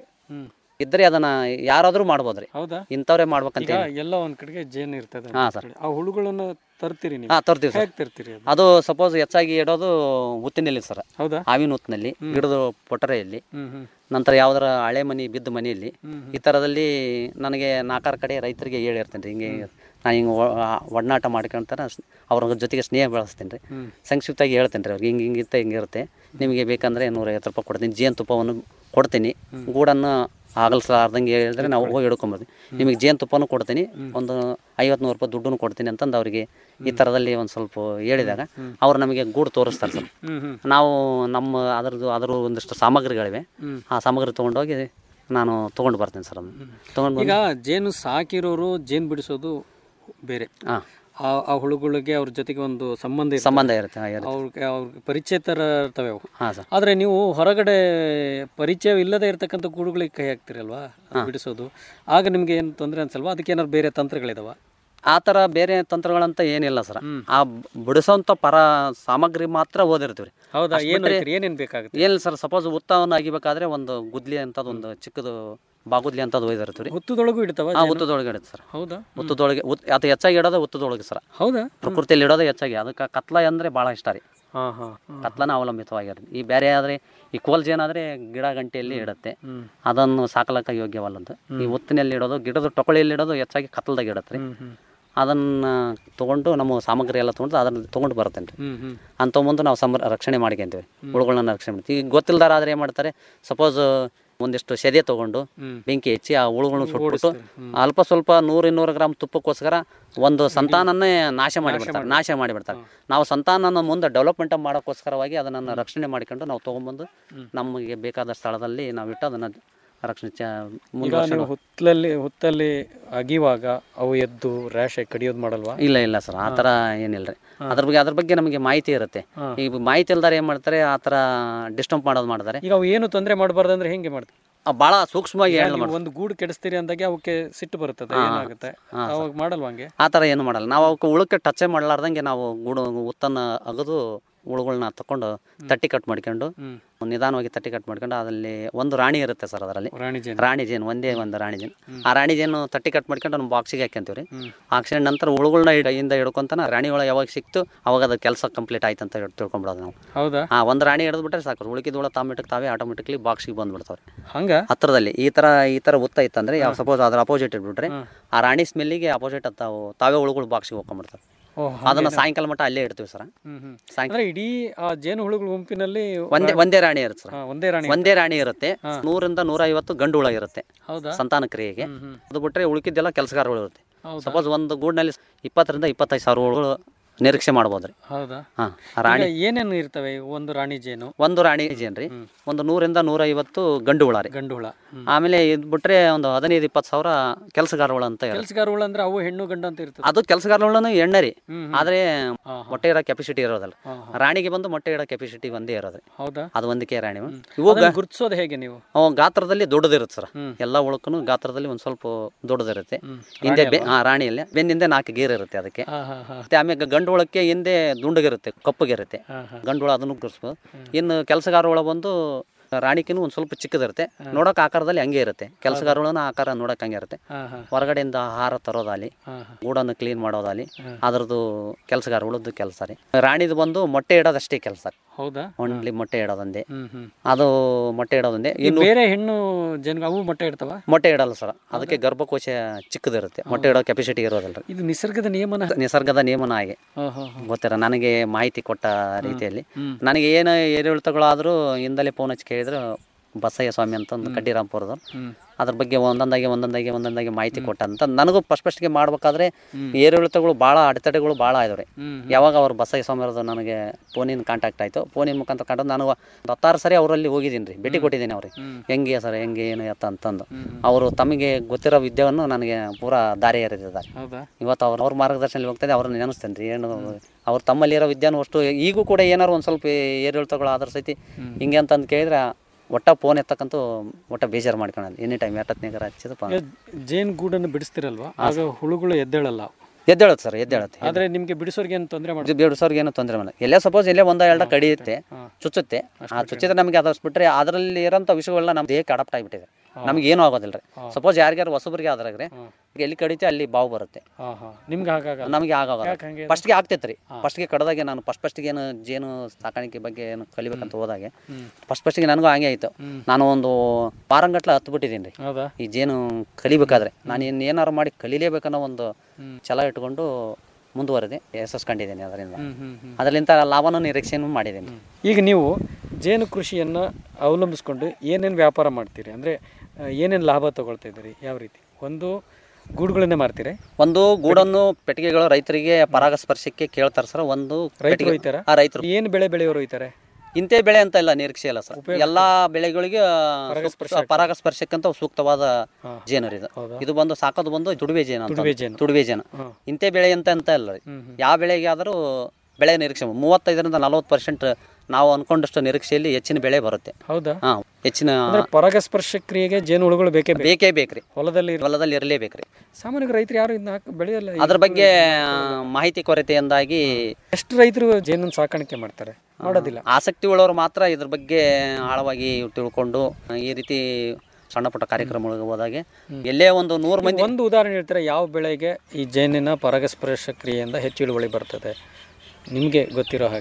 [SPEAKER 7] ಇದ್ದರೆ ಅದನ್ನು ಯಾರಾದರೂ ಮಾಡ್ಬೋದು ರೀ
[SPEAKER 6] ಹೌದಾ ಈಗ
[SPEAKER 7] ಇಂಥವ್ರೇ ಮಾಡ್ಬೇಕಂತ
[SPEAKER 6] ಎಲ್ಲ ಒಂದ್ ಕಡೆಗೆ ಜೇನು ಇರ್ತದೆ
[SPEAKER 7] ಹಾಂ ಸರ್
[SPEAKER 6] ಆ ಹುಳುಗಳನ್ನು ತರ್ತೀರಿ ನೀವು
[SPEAKER 7] ಹಾಂ ತರ್ತೀವಿ ಸರ್
[SPEAKER 6] ಹೇಗೆ ತರ್ತೀರಿ ಅದು
[SPEAKER 7] ಅದು ಸಪೋಸ್ ಹೆಚ್ಚಾಗಿ ಇಡೋದು ಉತ್ತಿನಲ್ಲಿ ಸರ್
[SPEAKER 6] ಹೌದಾ
[SPEAKER 7] ಹಾವಿನ ಉತ್ತಿನಲ್ಲಿ ಗಿಡದ ಪೊಟರೆಯಲ್ಲಿ
[SPEAKER 6] ಹ್ಮ್ ಹ್ಮ್
[SPEAKER 7] ನಂತರ ಯಾವ್ದಾರ ಹಳೆ ಮನೆ ಬಿದ್ದ ಮನೆಯಲ್ಲಿ ಈ ಥರದಲ್ಲಿ ನನಗೆ ನಾಲ್ಕಾರು ಕಡೆ ರೈತರಿಗೆ ಹೇಳಿರ್ತೇನೆ ರೀ ಹಿಂಗೆ ನಾನು ಹಿಂಗೆ ಒಡನಾಟ ಮಾಡ್ಕೊಂತಾರೆ ಅವ್ರ ಜೊತೆಗೆ ಸ್ನೇಹ ಬೆಳೆಸ್ತೀನಿ ರೀ ಸಂಕ್ಷಿಪ್ತವಾಗಿ ಹೇಳ್ತೇನೆ ರೀ ಅವ್ರಿಗೆ ಹಿಂಗೆ ಹಿಂಗಿರುತ್ತೆ ಹಿಂಗಿರುತ್ತೆ ನಿಮಗೆ ಬೇಕಂದರೆ ನೂರೈವತ್ತು ರೂಪಾಯಿ ಕೊಡ್ತೀನಿ ಜೇನುತುಪ್ಪವನ್ನು ಕೊಡ್ತೀನಿ ಗೂಡನ್ನು ಆಗಲ್ಸಲಾರ್ದಂಗೆ ಹೇಳಿದ್ರೆ ನಾವು ಹೋಗಿ ಹಿಡ್ಕೊಂಬರ್ತೀವಿ ನಿಮಗೆ ಜೇನುತುಪ್ಪನೂ ಕೊಡ್ತೀನಿ ಒಂದು ಐವತ್ತು ನೂರು ರೂಪಾಯಿ ದುಡ್ಡನ್ನು ಕೊಡ್ತೀನಿ ಅಂತಂದು ಅವರಿಗೆ ಈ ಥರದಲ್ಲಿ ಒಂದು ಸ್ವಲ್ಪ ಹೇಳಿದಾಗ ಅವ್ರು ನಮಗೆ ಗೂಡು ತೋರಿಸ್ತಾರೆ ಸರ್
[SPEAKER 6] ಹ್ಮ್ ಹ್ಮ್
[SPEAKER 7] ನಾವು ನಮ್ಮ ಅದರದ್ದು ಅದರ ಒಂದಿಷ್ಟು ಸಾಮಗ್ರಿಗಳಿವೆ ಆ ಸಾಮಗ್ರಿ ತೊಗೊಂಡೋಗಿ ನಾನು ತೊಗೊಂಡು ಬರ್ತೀನಿ ಸರ್ ಅದನ್ನು ತೊಗೊಂಡು
[SPEAKER 6] ಈಗ ಜೇನು ಸಾಕಿರೋರು ಜೇನು ಬಿಡಿಸೋದು ಬೇರೆ
[SPEAKER 7] ಹಾಂ
[SPEAKER 6] ಆ ಆ ಹುಳುಗಳಿಗೆ ಅವ್ರ ಜೊತೆಗೆ ಒಂದು ಸಂಬಂಧ ಇರ್ತದೆ.
[SPEAKER 7] ಸಂಬಂಧ ಇರುತ್ತೆ ಹಾಂ, ಇರುತ್ತೆ
[SPEAKER 6] ಅವ್ರಿಗೆ ಅವ್ರಿಗೆ ಪರಿಚೇತರ ಇರ್ತವೆ ಅವು
[SPEAKER 7] ಹಾಂ ಸರ್
[SPEAKER 6] ಆದ್ರೆ ನೀವು ಹೊರಗಡೆ ಪರಿಚಯ ಇಲ್ಲದೆ ಇರತಕ್ಕಂಥ ಗೂಡುಗಳಿಗೆ ಕೈ ಹಾಕ್ತಿರಲ್ವಾ ಅದು ಬಿಡಿಸೋದು ಆಗ ನಿಮ್ಗೆ ಏನು ತೊಂದರೆ ಅನ್ಸಲ್ವಾ ಅದಕ್ಕೆ ಏನಾದ್ರು ಬೇರೆ ತಂತ್ರಗಳಿದಾವ
[SPEAKER 7] ಆ ಥರ ಬೇರೆ ತಂತ್ರಗಳಂತ ಏನಿಲ್ಲ ಸರ್ ಆ ಬಿಡಿಸೋಂಥ ಪರ ಸಾಮಗ್ರಿ ಮಾತ್ರ ಓದಿರ್ತೀವಿ ರೀ
[SPEAKER 6] ಹೌದಾ
[SPEAKER 7] ಅಷ್ಟ್
[SPEAKER 6] ಏನು
[SPEAKER 7] ಬಿಟ್ರೆ
[SPEAKER 6] ಏನೇನು ಬೇಕಾಗುತ್ತೆ
[SPEAKER 7] ಏನಿಲ್ಲ ಸರ್ ಸಪೋಸ್ ಉತ್ತವನ್ನು ಅಗಿಬೇಕಾದ್ರೆ ಒಂದು ಗುದ್ಲಿ ಅಂತದ್ದು ಒಂದು ಚಿಕ್ಕದು ಬಾಗುದ್ಲಿ ಅಂತದ್ದು ಒಯ್ದಿರ್ತೀವಿ ರೀ
[SPEAKER 6] ಹುತ್ತದೊಳಗೂ ಇಡ್ತಾವ
[SPEAKER 7] ಆ ಉತ್ತದೊಳಗೆ ಇಡುತ್ತೆ ಸರ್
[SPEAKER 6] ಹೌದಾ
[SPEAKER 7] ಉತ್ತದೊಳಗೆ ಉತ್ ಅದು ಹೆಚ್ಚಾಗಿ ಇಡೋದು ಉತ್ತದೊಳಗೆ ಸರ್
[SPEAKER 6] ಹೌದಾ
[SPEAKER 7] ಪ್ರಕೃತಿಯಲ್ಲಿ ಇಡೋದು ಹೆಚ್ಚಾಗಿ ಅದಕ್ಕೆ ಕತ್ಲ ಅಂದರೆ ಭಾಳ ಇಷ್ಟ ರೀ
[SPEAKER 6] ಹಾ ಹಾ
[SPEAKER 7] ಕತ್ಲನ ಅವಲಂಬಿತವಾಗಿರುತ್ತೆ ಈ ಬೇರೆ ಆದರೆ ಈ ಕೋಲ್ ಜೇನಾದರೆ ಗಿಡ ಗಂಟೆಯಲ್ಲಿ ಇಡುತ್ತೆ ಅದನ್ನು ಸಾಕಲಕ್ಕ ಯೋಗ್ಯವಲ್ಲಂತ ಈ ಉತ್ತಿನಲ್ಲಿ ಇಡೋದು ಗಿಡದ ಟೊಕಳಿಯಲ್ಲಿ ಇಡೋದು ಹೆಚ್ಚಾಗಿ ಕತ್ಲದಾಗ ಇಡತ್ತೆ ರೀ ಅದನ್ನು ತೊಗೊಂಡು ನಮ್ಮ ಸಾಮಗ್ರಿ ಎಲ್ಲ ತೊಗೊಂಡು ಅದನ್ನು ತೊಗೊಂಡು ಬರ್ತೇನೆ ರೀ
[SPEAKER 6] ಹ್ಮ್ ಹ್ಮ್
[SPEAKER 7] ಅಂತ ಮುಂದೆ ನಾವು ಸಮ ರಕ್ಷಣೆ ಮಾಡ್ಕೊಂತೀವಿ ಹುಳುಗಳನ್ನ ರಕ್ಷಣೆ ಮಾಡ್ತೀವಿ ಈಗ ಗೊತ್ತಿಲ್ದಾರ ಆದರೆ ಏನು ಮಾಡ್ತಾರೆ ಸಪೋಸ್ ಒಂದಿಷ್ಟು ಸೆದೆ ತಗೊಂಡು ಬೆಂಕಿ ಹಚ್ಚಿ ಆ ಹುಳುಗಳನ್ನ ಸುಟ್ಬಿಟ್ಟು ಅಲ್ಪ ಸ್ವಲ್ಪ ನೂರು ಇನ್ನೂರು ಗ್ರಾಮ್ ತುಪ್ಪಕ್ಕೋಸ್ಕರ ಒಂದು ಸಂತಾನನ್ನೇ ನಾಶ ಮಾಡಿಬಿಡ್ತಾರೆ ನಾಶ ಮಾಡಿಬಿಡ್ತಾರೆ ನಾವು ಸಂತಾನನ ಮುಂದೆ ಡೆವಲಪ್ಮೆಂಟ್ ಮಾಡೋಕ್ಕೋಸ್ಕರವಾಗಿ ಅದನ್ನು ರಕ್ಷಣೆ ಮಾಡಿಕೊಂಡು ನಾವು ತೊಗೊಂಬಂದು ನಮಗೆ ಬೇಕಾದ ಸ್ಥಳದಲ್ಲಿ ನಾವು ಇಟ್ಟು ಅದನ್ನು ರಕ್ಷಣೆ ಚ
[SPEAKER 6] ಈಗ
[SPEAKER 7] ಮುಂದುವರ್ಸೋಣ.
[SPEAKER 6] ನೀವು ಹುತ್ತಲಲ್ಲಿ ಹುತ್ತಲ್ಲಿ ಅಗಿವಾಗ ಅವು ಎದ್ದು ರ್ಯಾಶ್ ಆಗಿ ಕಡಿಯೋದು ಮಾಡಲ್ವಾ
[SPEAKER 7] ಇಲ್ಲ ಇಲ್ಲ ಸರ್ ಆ ಥರ ಏನಿಲ್ಲ ರೀ ಅದ್ರ ಬಗ್ಗೆ ಅದ್ರ ಬಗ್ಗೆ ನಮಗೆ ಮಾಹಿತಿ ಇರುತ್ತೆ ಈಗ ಮಾಹಿತಿ ಇಲ್ದಾರೆ ಏನು ಮಾಡ್ತಾರೆ ಆ ಥರ ಡಿಸ್ಟರ್ಬ್ ಮಾಡೋದು ಮಾಡ್ತಾರೆ
[SPEAKER 6] ಈಗ ಅವು ಏನು ತೊಂದರೆ ಮಾಡಬಾರ್ದು ಅಂದ್ರೆ ಹೆಂಗೆ ಮಾಡ್ತಾರೆ
[SPEAKER 7] ಆ, ಭಾಳ ಸೂಕ್ಷ್ಮವಾಗಿ ಹೇಳಿ
[SPEAKER 6] ನೀವು ಒಂದು ಗೂಡು ಕೆಡಿಸ್ತೀರಿ ಅಂದಾಗೆ ಅವಕ್ಕೆ ಸಿಟ್ಟು ಬರುತ್ತದೆ ಏನಾಗುತ್ತೆ ಅವಾಗ ಮಾಡಲ್ವಾ ಹಂಗೆ
[SPEAKER 7] ಆ ಥರ ಏನು ಮಾಡಲ್ಲ ನಾವು ಅವಕ್ಕೆ ಉಳಕ್ಕೆ ಟಚೇ ಮಾಡಲಾರ್ದಂಗೆ ನಾವು ಗೂಡು ಉತ್ತನ್ನ ಅಗದು ಹುಳುಗಳನ್ನ ತಕೊಂಡು ತಟ್ಟಿ ಕಟ್ ಮಾಡ್ಕೊಂಡು ನಿಧಾನವಾಗಿ ತಟ್ಟಿ ಕಟ್ ಮಾಡ್ಕೊಂಡು ಅದರಲ್ಲಿ ಒಂದು ರಾಣಿ ಇರುತ್ತೆ ಸರ್ ಅದರಲ್ಲಿ
[SPEAKER 6] ರಾಣಿ ಜೇನು
[SPEAKER 7] ರಾಣಿ ಜೇನು ಒಂದೇ ಒಂದು ರಾಣಿ ಜೇನು ಆ ರಾಣಿ ಜೇನು ತಟ್ಟಿ ಕಟ್ ಮಾಡ್ಕೊಂಡು ನಮ್ಮ ಬಾಕ್ಸಿಗೆ ಹಾಕ್ಯಂತೀವಿ ರೀ ಹಾಕ್ಸ್ಕೊಂಡ್ ನಂತರ ಹುಳುಗಳನ್ನ ಇಂದ ಹಿಡ್ಕೊಂತಾನ ರಾಣಿ ಹುಳ ಯಾವಾಗ ಸಿಕ್ತು ಅವಾಗ ಅದು ಕೆಲಸ ಕಂಪ್ಲೀಟ್ ಆಯ್ತು ಅಂತ ಹೇಳ್- ತಿಳ್ಕೊಂಬಿಡೋದು ನಾವು
[SPEAKER 6] ಹೌದಾ
[SPEAKER 7] ಆ ಒಂದು ರಾಣಿ ಹಿಡಿದ್ಬಿಟ್ರೆ ಸಾಕು ಉಳಿಕಿದ ಹುಳ ತಾಮಿಟಕ್ಕೆ ತಾವೇ ಆಟೋಮೆಟಿಕ್ಲಿ ಬಾಕ್ಸಿಗೆ ಬಂದ್ಬಿಡ್ತಾವೆ
[SPEAKER 6] ಹಂಗ
[SPEAKER 7] ಹತ್ರದಲ್ಲಿ ಈ ತರ ಈ ತರ ಉತ್ತ ಇತ್ತಂದ್ರೆ ಯಾವ ಸಪೋಸ್ ಅದ್ರ ಅಪೋಸಿಟ್ ಇಟ್ಬಿಟ್ರೆ ಆ ರಾಣಿ ಸ್ಮೆಲ್ಲಿಗೆ ಅಪೋಸಿಟ್ ತಾವು ತಾವೇ ಹುಳುಗಳು ಬಾಕ್ಸಿಗೆ ಹೋಗ್ಕೊಂಡ್ಬಿಡ್ತಾರೆ
[SPEAKER 6] ಓಹ್
[SPEAKER 7] ಅದನ್ನ ಸಾಯಂಕಾಲ ಮಟ್ಟ ಅಲ್ಲೇ ಇಡ್ತೀವಿ ಸರ್
[SPEAKER 6] ಹ್ಮ್ ಹ್ಮ್
[SPEAKER 7] ಸಾಯಂಕಾಲ
[SPEAKER 6] ಅಂದ್ರೆ ಇಡೀ ಆ ಜೇನು ಹುಳುಗಳ ಗುಂಪಿನಲ್ಲಿ
[SPEAKER 7] ಒಂದೇ ಒಂದೇ ರಾಣಿ ಇರುತ್ತೆ ಸರ್
[SPEAKER 6] ಹಾ, ಒಂದೇ ರಾಣಿ
[SPEAKER 7] ಒಂದೇ ರಾಣಿ ಇರುತ್ತೆ ನೂರಿಂದ ನೂರ ಐವತ್ತು ಗಂಡು ಹುಳ ಇರುತ್ತೆ
[SPEAKER 6] ಹೌದಾ
[SPEAKER 7] ಸಂತಾನ ಕ್ರಿಯೆಗೆ ಅದು ಬಿಟ್ರೆ ಉಳಿಕಿದ್ದೆಲ್ಲ ಕೆಲಸಗಾರಗಳು ಇರುತ್ತೆ
[SPEAKER 6] ಹೌದಾ?
[SPEAKER 7] ಸಪೋಸ್ ಒಂದು ಗೂಡಿನಲ್ಲಿ ಇಪ್ಪತ್ತರಿಂದ ಇಪ್ಪತ್ತೈದು ಸಾವಿರ ಹುಳುಗಳು ನಿರೀಕ್ಷೆ ಮಾಡ್ಬೋದು ರೀ
[SPEAKER 6] ಹೌದಾ
[SPEAKER 7] ಹಾಂ ರಾಣಿ
[SPEAKER 6] ಈಗ ಏನೇನು ಇರ್ತವೆ ಒಂದು ರಾಣಿ ಜೇನು
[SPEAKER 7] ಒಂದು ರಾಣಿ ಜೇನು ರೀ ಒಂದು ನೂರಿಂದ ನೂರ ಐವತ್ತು ಗಂಡು ಹುಳ ರೀ
[SPEAKER 6] ಗಂಡು ಹುಳ ಹ್ಮ್.
[SPEAKER 7] ಆಮೇಲೆ ಇದು ಬಿಟ್ರೆ ಒಂದು ಹದಿನೈದು ಇಪ್ಪತ್ತು ಸಾವಿರ ಕೆಲಸಗಾರ ಹುಳ ಅಂತ ಇರುತ್ತೆ
[SPEAKER 6] ಕೆಲ್ಸಗಾರ ಹುಳ ಅಂದ್ರೆ ಅವು ಹೆಣ್ಣು ಗಂಡು ಅಂತ ಇರ್ತದೆ
[SPEAKER 7] ಅದು ಕೆಲಸಗಾರ ಹುಳನು ಎಣ್ಣೆ ರೀ
[SPEAKER 6] ಹ್ಮ್,
[SPEAKER 7] ಆದ್ರೆ
[SPEAKER 6] ಹಾ,
[SPEAKER 7] ಮೊಟ್ಟೆ ಇಡೋ ಕೆಪಾಸಿಟಿ ಇರೋದಲ್ಲ
[SPEAKER 6] ಹಾ,
[SPEAKER 7] ರಾಣಿಗೆ ಬಂದು ಮೊಟ್ಟೆ ಇಡೋ ಕೆಪಾಸಿಟಿ ಒಂದೇ ಇರೋದು
[SPEAKER 6] ಹೌದಾ
[SPEAKER 7] ಅದು ಒಂದಕ್ಕೆ ರಾಣಿ ಇವು
[SPEAKER 6] ಅದನ್ನ ಗುರ್ತಿಸೋದು ಹೇಗೆ ನೀವು
[SPEAKER 7] ಅವು ಗಾತ್ರದಲ್ಲಿ ದೊಡ್ಡದಿರುತ್ತೆ ಸರ್
[SPEAKER 6] ಹ್ಮ್.
[SPEAKER 7] ಎಲ್ಲ ಉಳ್ಕನು ಗಾತ್ರದಲ್ಲಿ ಒಂದು ಸ್ವಲ್ಪ ದೊಡ್ಡದಿರುತ್ತೆ ಹಿಂದೆ ಬೆ ಹಾ ರಾಣಿಯಲ್ಲಿ ಬೆನ್ನಿಂದೆ ನಾಲ್ಕು ಗೇರ್ ಇರುತ್ತೆ ಅದಕ್ಕೆ
[SPEAKER 6] ಹಾ ಹಾ ಹಾ
[SPEAKER 7] ಮತ್ತೆ ಆಮೇಲೆ ಗಂಡು ಹುಳಕ್ಕೆ ಹಿಂದೆ ದುಂಡಗಿರುತ್ತೆ ಕಪ್ಪಗಿರುತ್ತೆ
[SPEAKER 6] ಹಾ, ಹಾ.
[SPEAKER 7] ಗಂಡು ಹುಳ ಅದನ್ನು ಗುರ್ಸ್ಬೋದು ಇನ್ನು ಕೆಲಸಗಾರ ಹುಳ ಬಂದು ರಾಣಿಕಿನೂ ಒಂದು ಸ್ವಲ್ಪ ಚಿಕ್ಕದಿರುತ್ತೆ ನೋಡೋಕೆ ಆಕಾರದಲ್ಲಿ ಹಂಗೆ ಇರುತ್ತೆ ಕೆಲಸಗಾರ ಹುಳನ ಆಕಾರ ನೋಡೋಕೆ ಹಂಗೆ ಇರುತ್ತೆ
[SPEAKER 6] ಹಾ ಹಾ
[SPEAKER 7] ಹೊರಗಡೆಯಿಂದ ಆಹಾರ ತರೋದಾಲಿ
[SPEAKER 6] ಹಾ ಹಾ
[SPEAKER 7] ಗೂಡನ್ನು ಕ್ಲೀನ್ ಮಾಡೋದಾಲಿ ಅದ್ರದ್ದು ಕೆಲಸಗಾರ ಉಳಿದು ಕೆಲಸ ರೀ ರಾಣಿದು ಬಂದು ಮೊಟ್ಟೆ ಇಡೋದಷ್ಟೇ ಕೆಲಸ
[SPEAKER 6] ಹೌದಾ
[SPEAKER 7] ಒನ್ಲಿ ಮೊಟ್ಟೆ ಇಡೋದೊಂದೇ
[SPEAKER 6] ಹ್ಮ್ ಹ್ಮ್
[SPEAKER 7] ಅದು ಮೊಟ್ಟೆ ಇಡೋದೊಂದೇ
[SPEAKER 6] ಈ
[SPEAKER 7] ಇನ್ನು
[SPEAKER 6] ಬೇರೆ ಹೆಣ್ಣು ಜನ ಅವು ಮೊಟ್ಟೆ ಇಡ್ತಾವ
[SPEAKER 7] ಮೊಟ್ಟೆ ಇಡಲ್ಲ ಸರ್ ಅದಕ್ಕೆ ಗರ್ಭಕೋಶ ಚಿಕ್ಕದಿರುತ್ತೆ ಮೊಟ್ಟೆ ಇಡೋ ಕೆಪಾಸಿಟಿ ಇರೋದಲ್ರಿ
[SPEAKER 6] ಇದು ನಿಸರ್ಗದ ನಿಯಮನ
[SPEAKER 7] ನಿಸರ್ಗದ ನಿಯಮನ ಹಾಗೆ
[SPEAKER 6] ಹಾ ಹಾ ಹಾ
[SPEAKER 7] ಗೊತ್ತಿರ ನನಗೆ ಮಾಹಿತಿ ಕೊಟ್ಟ ರೀತಿಯಲ್ಲಿ ನನಗೆ ಏನು ಏರಿಳಿತಗಳಾದರೂ ಹಿಂದಲೇ ಫೋನ್ ಹಚ್ಚಿ ಕೇಳಿದ್ರು ಬಸಯ್ಯ ಸ್ವಾಮಿ ಅಂತ ಒಂದು ಕಡ್ಡಿರಾಂಪುರದವ್ರು ಅದ್ರ ಬಗ್ಗೆ ಒಂದೊಂದಾಗಿ ಒಂದೊಂದಾಗಿ ಒಂದೊಂದಾಗಿ ಮಾಹಿತಿ ಕೊಟ್ಟ ಅಂತ ನನಗೂ ಫಸ್ಟ್ ಫಸ್ಟ್ಗೆ ಮಾಡ್ಬೇಕಾದ್ರೆ ಏರಿಳಿತಗಳು ಭಾಳ ಅಡೆತಡೆಗಳು ಭಾಳ ಆಯ್ದವ್ರಿ ಯಾವಾಗ ಅವ್ರು ಬಸಯ್ಯ ಸ್ವಾಮಿ ಅವ್ರದ್ದು ನನಗೆ ಫೋನಿನ ಕಾಂಟ್ಯಾಕ್ಟ್ ಆಯಿತು ಫೋನಿನ ಮುಖಾಂತರ ಕಾಂಟ್ಯಾಕ್ಟ್ ನಾನು ಒಂದು ಹತ್ತಾರು ಸರಿ ಅವರಲ್ಲಿ ಹೋಗಿದ್ದೀನಿ ರೀ ಭೇಟಿ ಕೊಟ್ಟಿದ್ದೀನಿ ಅವ್ರಿಗೆ ಹೆಂಗೆ ಸರ್ ಹೆಂಗೆ ಏನು ಎತ್ತ ಅಂತಂದು ಅವರು ತಮಗೆ ಗೊತ್ತಿರೋ ವಿದ್ಯೆಯನ್ನು ನನಗೆ ಪೂರಾ ದಾರಿ ಎರೆದಿದ್ದಾರೆ
[SPEAKER 6] ಹೌದಾ
[SPEAKER 7] ಇವತ್ತು ಅವ್ರ ಅವ್ರ ಮಾರ್ಗದರ್ಶನದಲ್ಲಿ ಹೋಗ್ತದೆ ಅವ್ರನ್ನ ನೆನೆಸ್ತೇನೆ ರೀ ಏನು ಅವ್ರ ತಮ್ಮಲ್ಲಿರೋ ವಿದ್ಯಾನು ಅಷ್ಟು ಈಗೂ ಕೂಡ ಏನಾರು ಒಂದು ಸ್ವಲ್ಪ ಏರಿಳಿತಗಳು ಆದ್ರ ಸಹಿತ ಹಿಂಗೆ ಅಂತಂದು ಕೇಳಿದ್ರೆ ಒಟ್ಟ ಫೋನ್ ಎತ್ತಕ್ಕಂತೂ ಒಟ್ಟ ಬೇಜಾರು ಮಾಡ್ಕೊಳಲ್ಲ ಎನಿ ಟೈಮ್ ಎಷ್ಟೊತ್ತಿನಾಗಾರ ಹಚ್ಚಿದಪ್ಪ
[SPEAKER 6] ಈಗ ಜೇನು ಗೂಡನ್ನು ಬಿಡಿಸ್ತಿರಲ್ವಾ ಆಗ ಹುಳುಗಳು ಎದ್ದೇಳಲ್ಲ
[SPEAKER 7] ಎದ್ದೇಳತ್ತೆ ಸರ್ ಎದ್ದೇಳತ್ತೆ
[SPEAKER 6] ಆದ್ರೆ ನಿಮ್ಗೆ ಬಿಡಿಸೋರ್ಗೆ ಏನು ತೊಂದರೆ ಮಾಡಿ
[SPEAKER 7] ಬೇಡಸೋರ್ಗೆ ಏನೂ ತೊಂದರೆ ಇಲ್ಲ ಎಲ್ಲೇ ಸಪೋಸ್ ಎಲ್ಲೇ ಒಂದ ಎರಡ ಕಡಿಯುತ್ತೆ ಚುಚ್ಚುತ್ತೆ ಆ ಚುಚ್ಚಿದ್ರೆ ನಮಗೆ ಅದಷ್ಟು ಬಿಟ್ರೆ ಅದರಲ್ಲಿ ಇರೋಂಥ ವಿಷಯಗಳನ್ನ ನಮ್ಮ ದೇಹಕ್ಕೆ ಅಡಾಪ್ಟ್ ಆಗಿಬಿಟ್ಟಿದೆ ನಮ್ಗೆ ಏನೂ ಆಗೋದಿಲ್ಲ ರೀ ಸಪೋಸ್ ಯಾರಿಗಾರು ಹೊಸಬ್ರಿಗೆ ಆದ್ರಾಗ್ರೆ ಈಗ ಎಲ್ಲಿ ಕಡಿತೆ ಅಲ್ಲಿ ಬಾವು ಬರುತ್ತೆ
[SPEAKER 6] ಹಾ ಹಾ ನಿಮ್ಗೆ ಹಾಗಾಗಲ್ಲ
[SPEAKER 7] ನಮಗೆ ಆಗೋಲ್ಲ
[SPEAKER 6] ಯಾಕೆ ಹಂಗೆ
[SPEAKER 7] ಫಸ್ಟ್ಗೆ ಆಗ್ತೈತೆ ರೀ ಫಸ್ಟ್ಗೆ ಕಡ್ದಾಗೆ ನಾನು ಫಸ್ಟ್ ಫಸ್ಟ್ಗೆ ಏನು ಜೇನು ಸಾಕಾಣಿಕೆ ಬಗ್ಗೆ ಏನು ಕಲಿಬೇಕಂತ ಹೋದಾಗೆ ಫಸ್ಟ್ ಫಸ್ಟ್ಗೆ ನನಗೂ ಹಂಗೆ ಆಯಿತು ನಾನು ಒಂದು ವಾರಂಗಟ್ಲೆ ಹತ್ತು ಬಿಟ್ಟಿದ್ದೀನಿ ರೀ
[SPEAKER 6] ಹೌದಾ
[SPEAKER 7] ಈ ಜೇನು ಕಲಿಬೇಕಾದ್ರೆ ನಾನು ಇನ್ನು ಏನಾರು ಮಾಡಿ ಕಲಿಲೇಬೇಕನ್ನೋ ಒಂದು ಛಲ ಇಟ್ಕೊಂಡು ಮುಂದುವರೆದೆ ಯಶಸ್ಕೊಂಡಿದ್ದೀನಿ ಅದರಿಂದ
[SPEAKER 6] ಹ್ಮ್ ಹ್ಮ್ ಹ್ಮ್
[SPEAKER 7] ಅದರಿಂದ ಲಾಭನೂ ನಿರೀಕ್ಷೆನೂ ಮಾಡಿದ್ದೀನಿ
[SPEAKER 6] ಈಗ ನೀವು ಜೇನು ಕೃಷಿಯನ್ನು ಅವಲಂಬಿಸ್ಕೊಂಡು ಏನೇನು ವ್ಯಾಪಾರ ಮಾಡ್ತೀರಿ ಅಂದರೆ ಏನೇನು ಲಾಭ ತಗೊಳ್ತಾ ಇದ್ದೀರಿ ಯಾವ ರೀತಿ ಒಂದು ಗೂಡುಗಳನ್ನೇ ಮಾರ್ತೀರಿ
[SPEAKER 7] ಒಂದು ಗೂಡನ್ನು ಪೆಟ್ಟಿಗೆಗಳು ರೈತರಿಗೆ ಪರಾಗಸ್ಪರ್ಶಕ್ಕೆ ಕೇಳ್ತಾರೆ ಸರ್ ಒಂದು
[SPEAKER 6] ರೈತರು
[SPEAKER 7] ಪೆಟ್ಟಿಗೆ-
[SPEAKER 6] ಒಯ್ತಾರಾ?
[SPEAKER 7] ಆ, ರೈತರು
[SPEAKER 6] ಏನು ಬೆಳೆ ಬೆಳೆಯೋರು ಒಯ್ತಾರೆ
[SPEAKER 7] ಇಂತೆ ಬೆಳೆ ಅಂತ ಇಲ್ಲ ನಿರೀಕ್ಷೆ ಇಲ್ಲ ಸರ್ ಎಲ್ಲಾ ಬೆಳೆಗಳಿಗೆ ಸೂಕ್ತ- ಪರಾಗಸ್ಪರ್ಶಕ್ಕಂತ ಸೂಕ್ತವಾದ ಜೇನು ರೀ ಇದು
[SPEAKER 6] ಹೌದಾ?
[SPEAKER 7] ಇದು ಬಂದು ಸಾಕೋದು ಬಂದು ತುಡುವೆ ಜೇನು ಅಂತ
[SPEAKER 6] ತುಡುವೆ ಜೇನು.
[SPEAKER 7] ತುಡುವೆ ಜೇನು ಇಂತೆ ಬೆಳೆ ಅಂತ ಅಂತ ಇಲ್ಲ ರೀ ಯಾವ ಬೆಳೆಗೆ ಆದರೂ ಬೆಳೆ ನಿರೀಕ್ಷೆ ಮೂವತ್ತೈದರಿಂದ ನಲವತ್ತು ಪರ್ಸೆಂಟ್ ನಾವು ಅನ್ಕೊಂಡಷ್ಟು ನಿರೀಕ್ಷೆಯಲ್ಲಿ ಹೆಚ್ಚಿನ ಬೆಳೆ ಬರುತ್ತೆ
[SPEAKER 6] ಹೌದಾ
[SPEAKER 7] ಹಾ ಹೆಚ್ಚಿನ
[SPEAKER 6] ಅಂದರೆ ಪರಾಗಸ್ಪರ್ಶ ಕ್ರಿಯೆಗೆ ಜೇನು ಹುಳುಗಳು ಬೇಕೇ ಬೇಕು
[SPEAKER 7] ಬೇಕೇ ಬೇಕ್ರಿ
[SPEAKER 6] ಹೊಲದಲ್ಲಿ ಇರೋ-
[SPEAKER 7] ಹೊಲದಲ್ಲಿ ಇರಲೇಬೇಕ್ರಿ
[SPEAKER 6] ಸಾಮಾನ್ಯವಾಗಿ ರೈತರು ಯಾರು ಇದನ್ನ ಹಾಕಿ ಬೆಳೆಯಲ್ಲ
[SPEAKER 7] ಅದ್ರ ಬಗ್ಗೆ ಮಾಹಿತಿ ಕೊರತೆಯಿಂದಾಗಿ
[SPEAKER 6] ಎಷ್ಟು ರೈತರು ಜೇನನ್ನು ಸಾಕಾಣಿಕೆ ಮಾಡ್ತಾರೆ ಮಾಡೋದಿಲ್ಲ
[SPEAKER 7] ಆಸಕ್ತಿ ಉಳ್ಳವರು ಮಾತ್ರ ಇದ್ರ ಬಗ್ಗೆ ಆಳವಾಗಿ ತಿಳ್ಕೊಂಡು ಈ ರೀತಿ ಸಣ್ಣ ಪುಟ್ಟ ಕಾರ್ಯಕ್ರಮಗಳಿಗೆ ಹೋದಾಗೆ ಎಲ್ಲೇ ಒಂದು ನೂರು ಮಂದಿ
[SPEAKER 6] ಒಂದು ಉದಾಹರಣೆ ಹೇಳ್ತಾರೆ ಯಾವ ಬೆಳೆಗೆ ಈ ಜೇನಿನ ಪರಾಗಸ್ಪರ್ಶ ಕ್ರಿಯೆಯಿಂದ ಹೆಚ್ಚು ಇಳುವರಿ ಬರ್ತದೆ ನಿಮಗೆ ಗೊತ್ತಿರೋ ಹಾಗೆ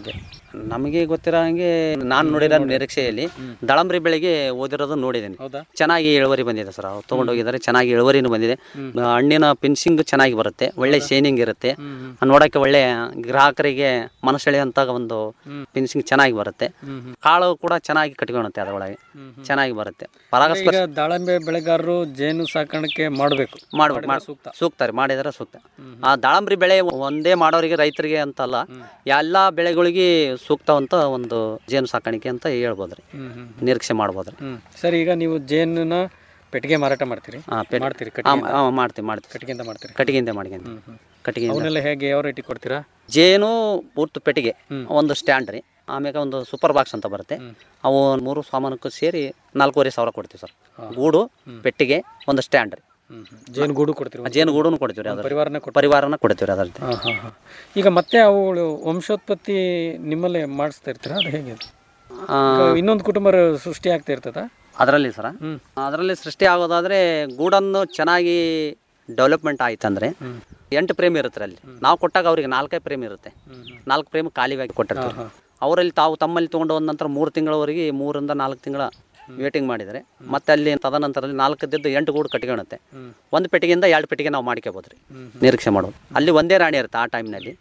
[SPEAKER 7] ನಮಗೆ ಗೊತ್ತಿರೋ ಹಾಗೆ ನಾನು ನೋಡಿರೋ ನಿರೀಕ್ಷೆಯಲ್ಲಿ ದಾಳಂಬ್ರಿ ಬೆಳೆಗೆ ಓದಿರೋದು ನೋಡಿದ್ದೀನಿ
[SPEAKER 6] ಹೌದಾ
[SPEAKER 7] ಚೆನ್ನಾಗಿ ಇಳುವರಿ ಬಂದಿದೆ ಸರ್ ಅವ್ರು ತೊಗೊಂಡೋಗಿದ್ದಾರೆ ಚೆನ್ನಾಗಿ ಇಳುವರಿನೂ ಬಂದಿದೆ ಹಣ್ಣಿನ ಫಿನಿಶಿಂಗ್ ಚೆನ್ನಾಗಿ ಬರುತ್ತೆ ಒಳ್ಳೆ ಶೈನಿಂಗ್ ಇರುತ್ತೆ ನೋಡೋಕ್ಕೆ ಒಳ್ಳೆ ಗ್ರಾಹಕರಿಗೆ ಮನಸೆಳೆಯುವಂತ ಒಂದು ಫಿನಿಶಿಂಗ್ ಚೆನ್ನಾಗಿ ಬರುತ್ತೆ ಕಾಳು ಕೂಡ ಚೆನ್ನಾಗಿ ಕಟ್ಕೊಳುತ್ತೆ ಅದರೊಳಗೆ ಚೆನ್ನಾಗಿ ಬರುತ್ತೆ ಪರಾಗಸ್ಪರ್ಶ
[SPEAKER 6] ಈಗ ದಾಳಿಂಬೆ ಬೆಳೆಗಾರರು ಜೇನು ಸಾಕಾಣಿಕೆ ಮಾಡಬೇಕು
[SPEAKER 7] ಮಾಡ್ಬೇಕು ಮಾಡ್-
[SPEAKER 6] ಸೂಕ್ತ
[SPEAKER 7] ಸೂಕ್ತ ರೀ ಮಾಡಿದ್ರೆ ಸೂಕ್ತ ಆ ದಾಳಂಬ್ರಿ ಬೆಳೆ ಒಂದೇ ಮಾಡೋರಿಗೆ ರೈತರಿಗೆ ಅಂತಲ್ಲ ಎಲ್ಲ ಬೆಳೆಗಳಿಗೆ ಸೂಕ್ತವಂತ ಒಂದು ಜೇನು ಸಾಕಾಣಿಕೆ ಅಂತ ಹೇಳ್ಬೋದು ರೀ
[SPEAKER 6] ಹ್ಮ್ ಹ್ಮ್
[SPEAKER 7] ನಿರೀಕ್ಷೆ ಮಾಡ್ಬೋದು ರೀ
[SPEAKER 6] ಹ್ಮ್ ಸರ್ ಈಗ ನೀವು ಜೇನನ್ನ ಪೆಟ್ಟಿಗೆ ಮಾರಾಟ ಮಾಡ್ತೀರಿ
[SPEAKER 7] ಆ, ಪೆಟ್-
[SPEAKER 6] ಮಾಡ್ತೀರಿ
[SPEAKER 7] ಆ,
[SPEAKER 6] ಕಟ್ಟಿಗೆ
[SPEAKER 7] ಆ, ಮಾಡ್ತೀವಿ ಮಾಡ್ತೀವಿ
[SPEAKER 6] ಕಟ್ಟಿಗೆಯಿಂದ ಮಾಡ್ತೀರಿ
[SPEAKER 7] ಕಟ್ಟಿಗೆಯಿಂದ ಮಾಡ್ಕೊಂಡು ಕಟ್ಟಿಗೆಯಿಂದ
[SPEAKER 6] ಅವನ್ನೆಲ್ಲ ಹೇಗೆ ಯಾವ ರೇಟಿಗೆ ಕೊಡ್ತೀರಾ
[SPEAKER 7] ಜೇನು ಪೂರ್ತಿ ಪೆಟ್ಟಿಗೆ ಒಂದು ಸ್ಟ್ಯಾಂಡ್ ರೀ ಆಮ್ಯಾಗ ಒಂದು ಸೂಪರ್ ಬಾಕ್ಸ್ ಅಂತ ಬರುತ್ತೆ ಅವು ಮೂರು ಸಾಮಾನಕ್ಕೂ ಸೇರಿ ನಾಲ್ಕೂವರೆ ಸಾವಿರ ಕೊಡ್ತೀವಿ ಸರ್ ಗೂಡು ಪೆಟ್ಟಿಗೆ ಒಂದು ಸ್ಟ್ಯಾಂಡ್ ರೀ
[SPEAKER 6] ಹ್ಮ್ ಹ್ಮ್. ಜೇನು ಗೂಡು ಕೊಡ್ತೀರಿ
[SPEAKER 7] ಆ ಜೇನು ಗೂಡನ್ನು ಕೊಡ್ತೀವಿ ರೀ ಅದ್ರ
[SPEAKER 6] ಪರಿವಾರನೇ ಕೊಡ್ತೀರಿ
[SPEAKER 7] ಪರಿವಾರನ ಕೊಡ್ತೀವಿ ರೀ ಅದರಲ್ಲಿ
[SPEAKER 6] ಹಾಂ ಹಾಂ ಹಾಂ ಈಗ ಮತ್ತೆ ಅವುಗಳು ವಂಶೋತ್ಪತ್ತಿ ನಿಮ್ಮಲ್ಲೇ ಮಾಡಿಸ್ತಾ ಇರ್ತೀರಾ ಅದು ಹೇಗೆ ಅದು? ಈಗ ಇನ್ನೊಂದು ಕುಟುಂಬ ಸೃಷ್ಟಿ ಆಗ್ತಾ ಇರ್ತದ
[SPEAKER 7] ಅದರಲ್ಲಿ ಸರ ಅದರಲ್ಲಿ ಸೃಷ್ಟಿ ಆಗೋದಾದ್ರೆ ಗೂಡನ್ನು ಚೆನ್ನಾಗಿ ಡೆವಲಪ್ಮೆಂಟ್ ಆಯ್ತಂದ್ರೆ ಎಂಟು ಪ್ರೇಮ್ ಇರುತ್ತೆ ಅಲ್ಲಿ ನಾವು ಕೊಟ್ಟಾಗ ಅವರಿಗೆ ನಾಲ್ಕೇ ಪ್ರೇಮ್ ಇರುತ್ತೆ ನಾಲ್ಕು ಪ್ರೇಮ್ ಖಾಲಿಯಾಗಿ ಕೊಟ್ಟಿರ್ತಾರೆ ಅವರಲ್ಲಿ ತಾವು ತಮ್ಮಲ್ಲಿ ತೊಗೊಂಡು ಹೋದ ನಂತರ ಮೂರು ತಿಂಗಳವರೆಗೆ ಮೂರರಿಂದ ನಾಲ್ಕು ತಿಂಗಳ ವೇಟಿಂಗ್ ಮಾಡಿದರೆ ಮತ್ತೆ ಅಲ್ಲಿ ತದನಂತರದಲ್ಲಿ ನಾಲ್ಕದ್ದು ಎಂಟು ಗೂಡು ಕಟ್ಕೊಳುತ್ತೆ ಒಂದು ಪೆಟ್ಟಿಗೆಯಿಂದ ಎರಡು ಪೆಟ್ಟಿಗೆ ನಾವು ಮಾಡ್ಕೋಬೋದು ರೀ ನಿರೀಕ್ಷೆ ಮಾಡೋದು ಅಲ್ಲಿ ಒಂದೇ ರಾಣಿ ಇರುತ್ತೆ ಆ ಟೈಮ್ನಲ್ಲಿ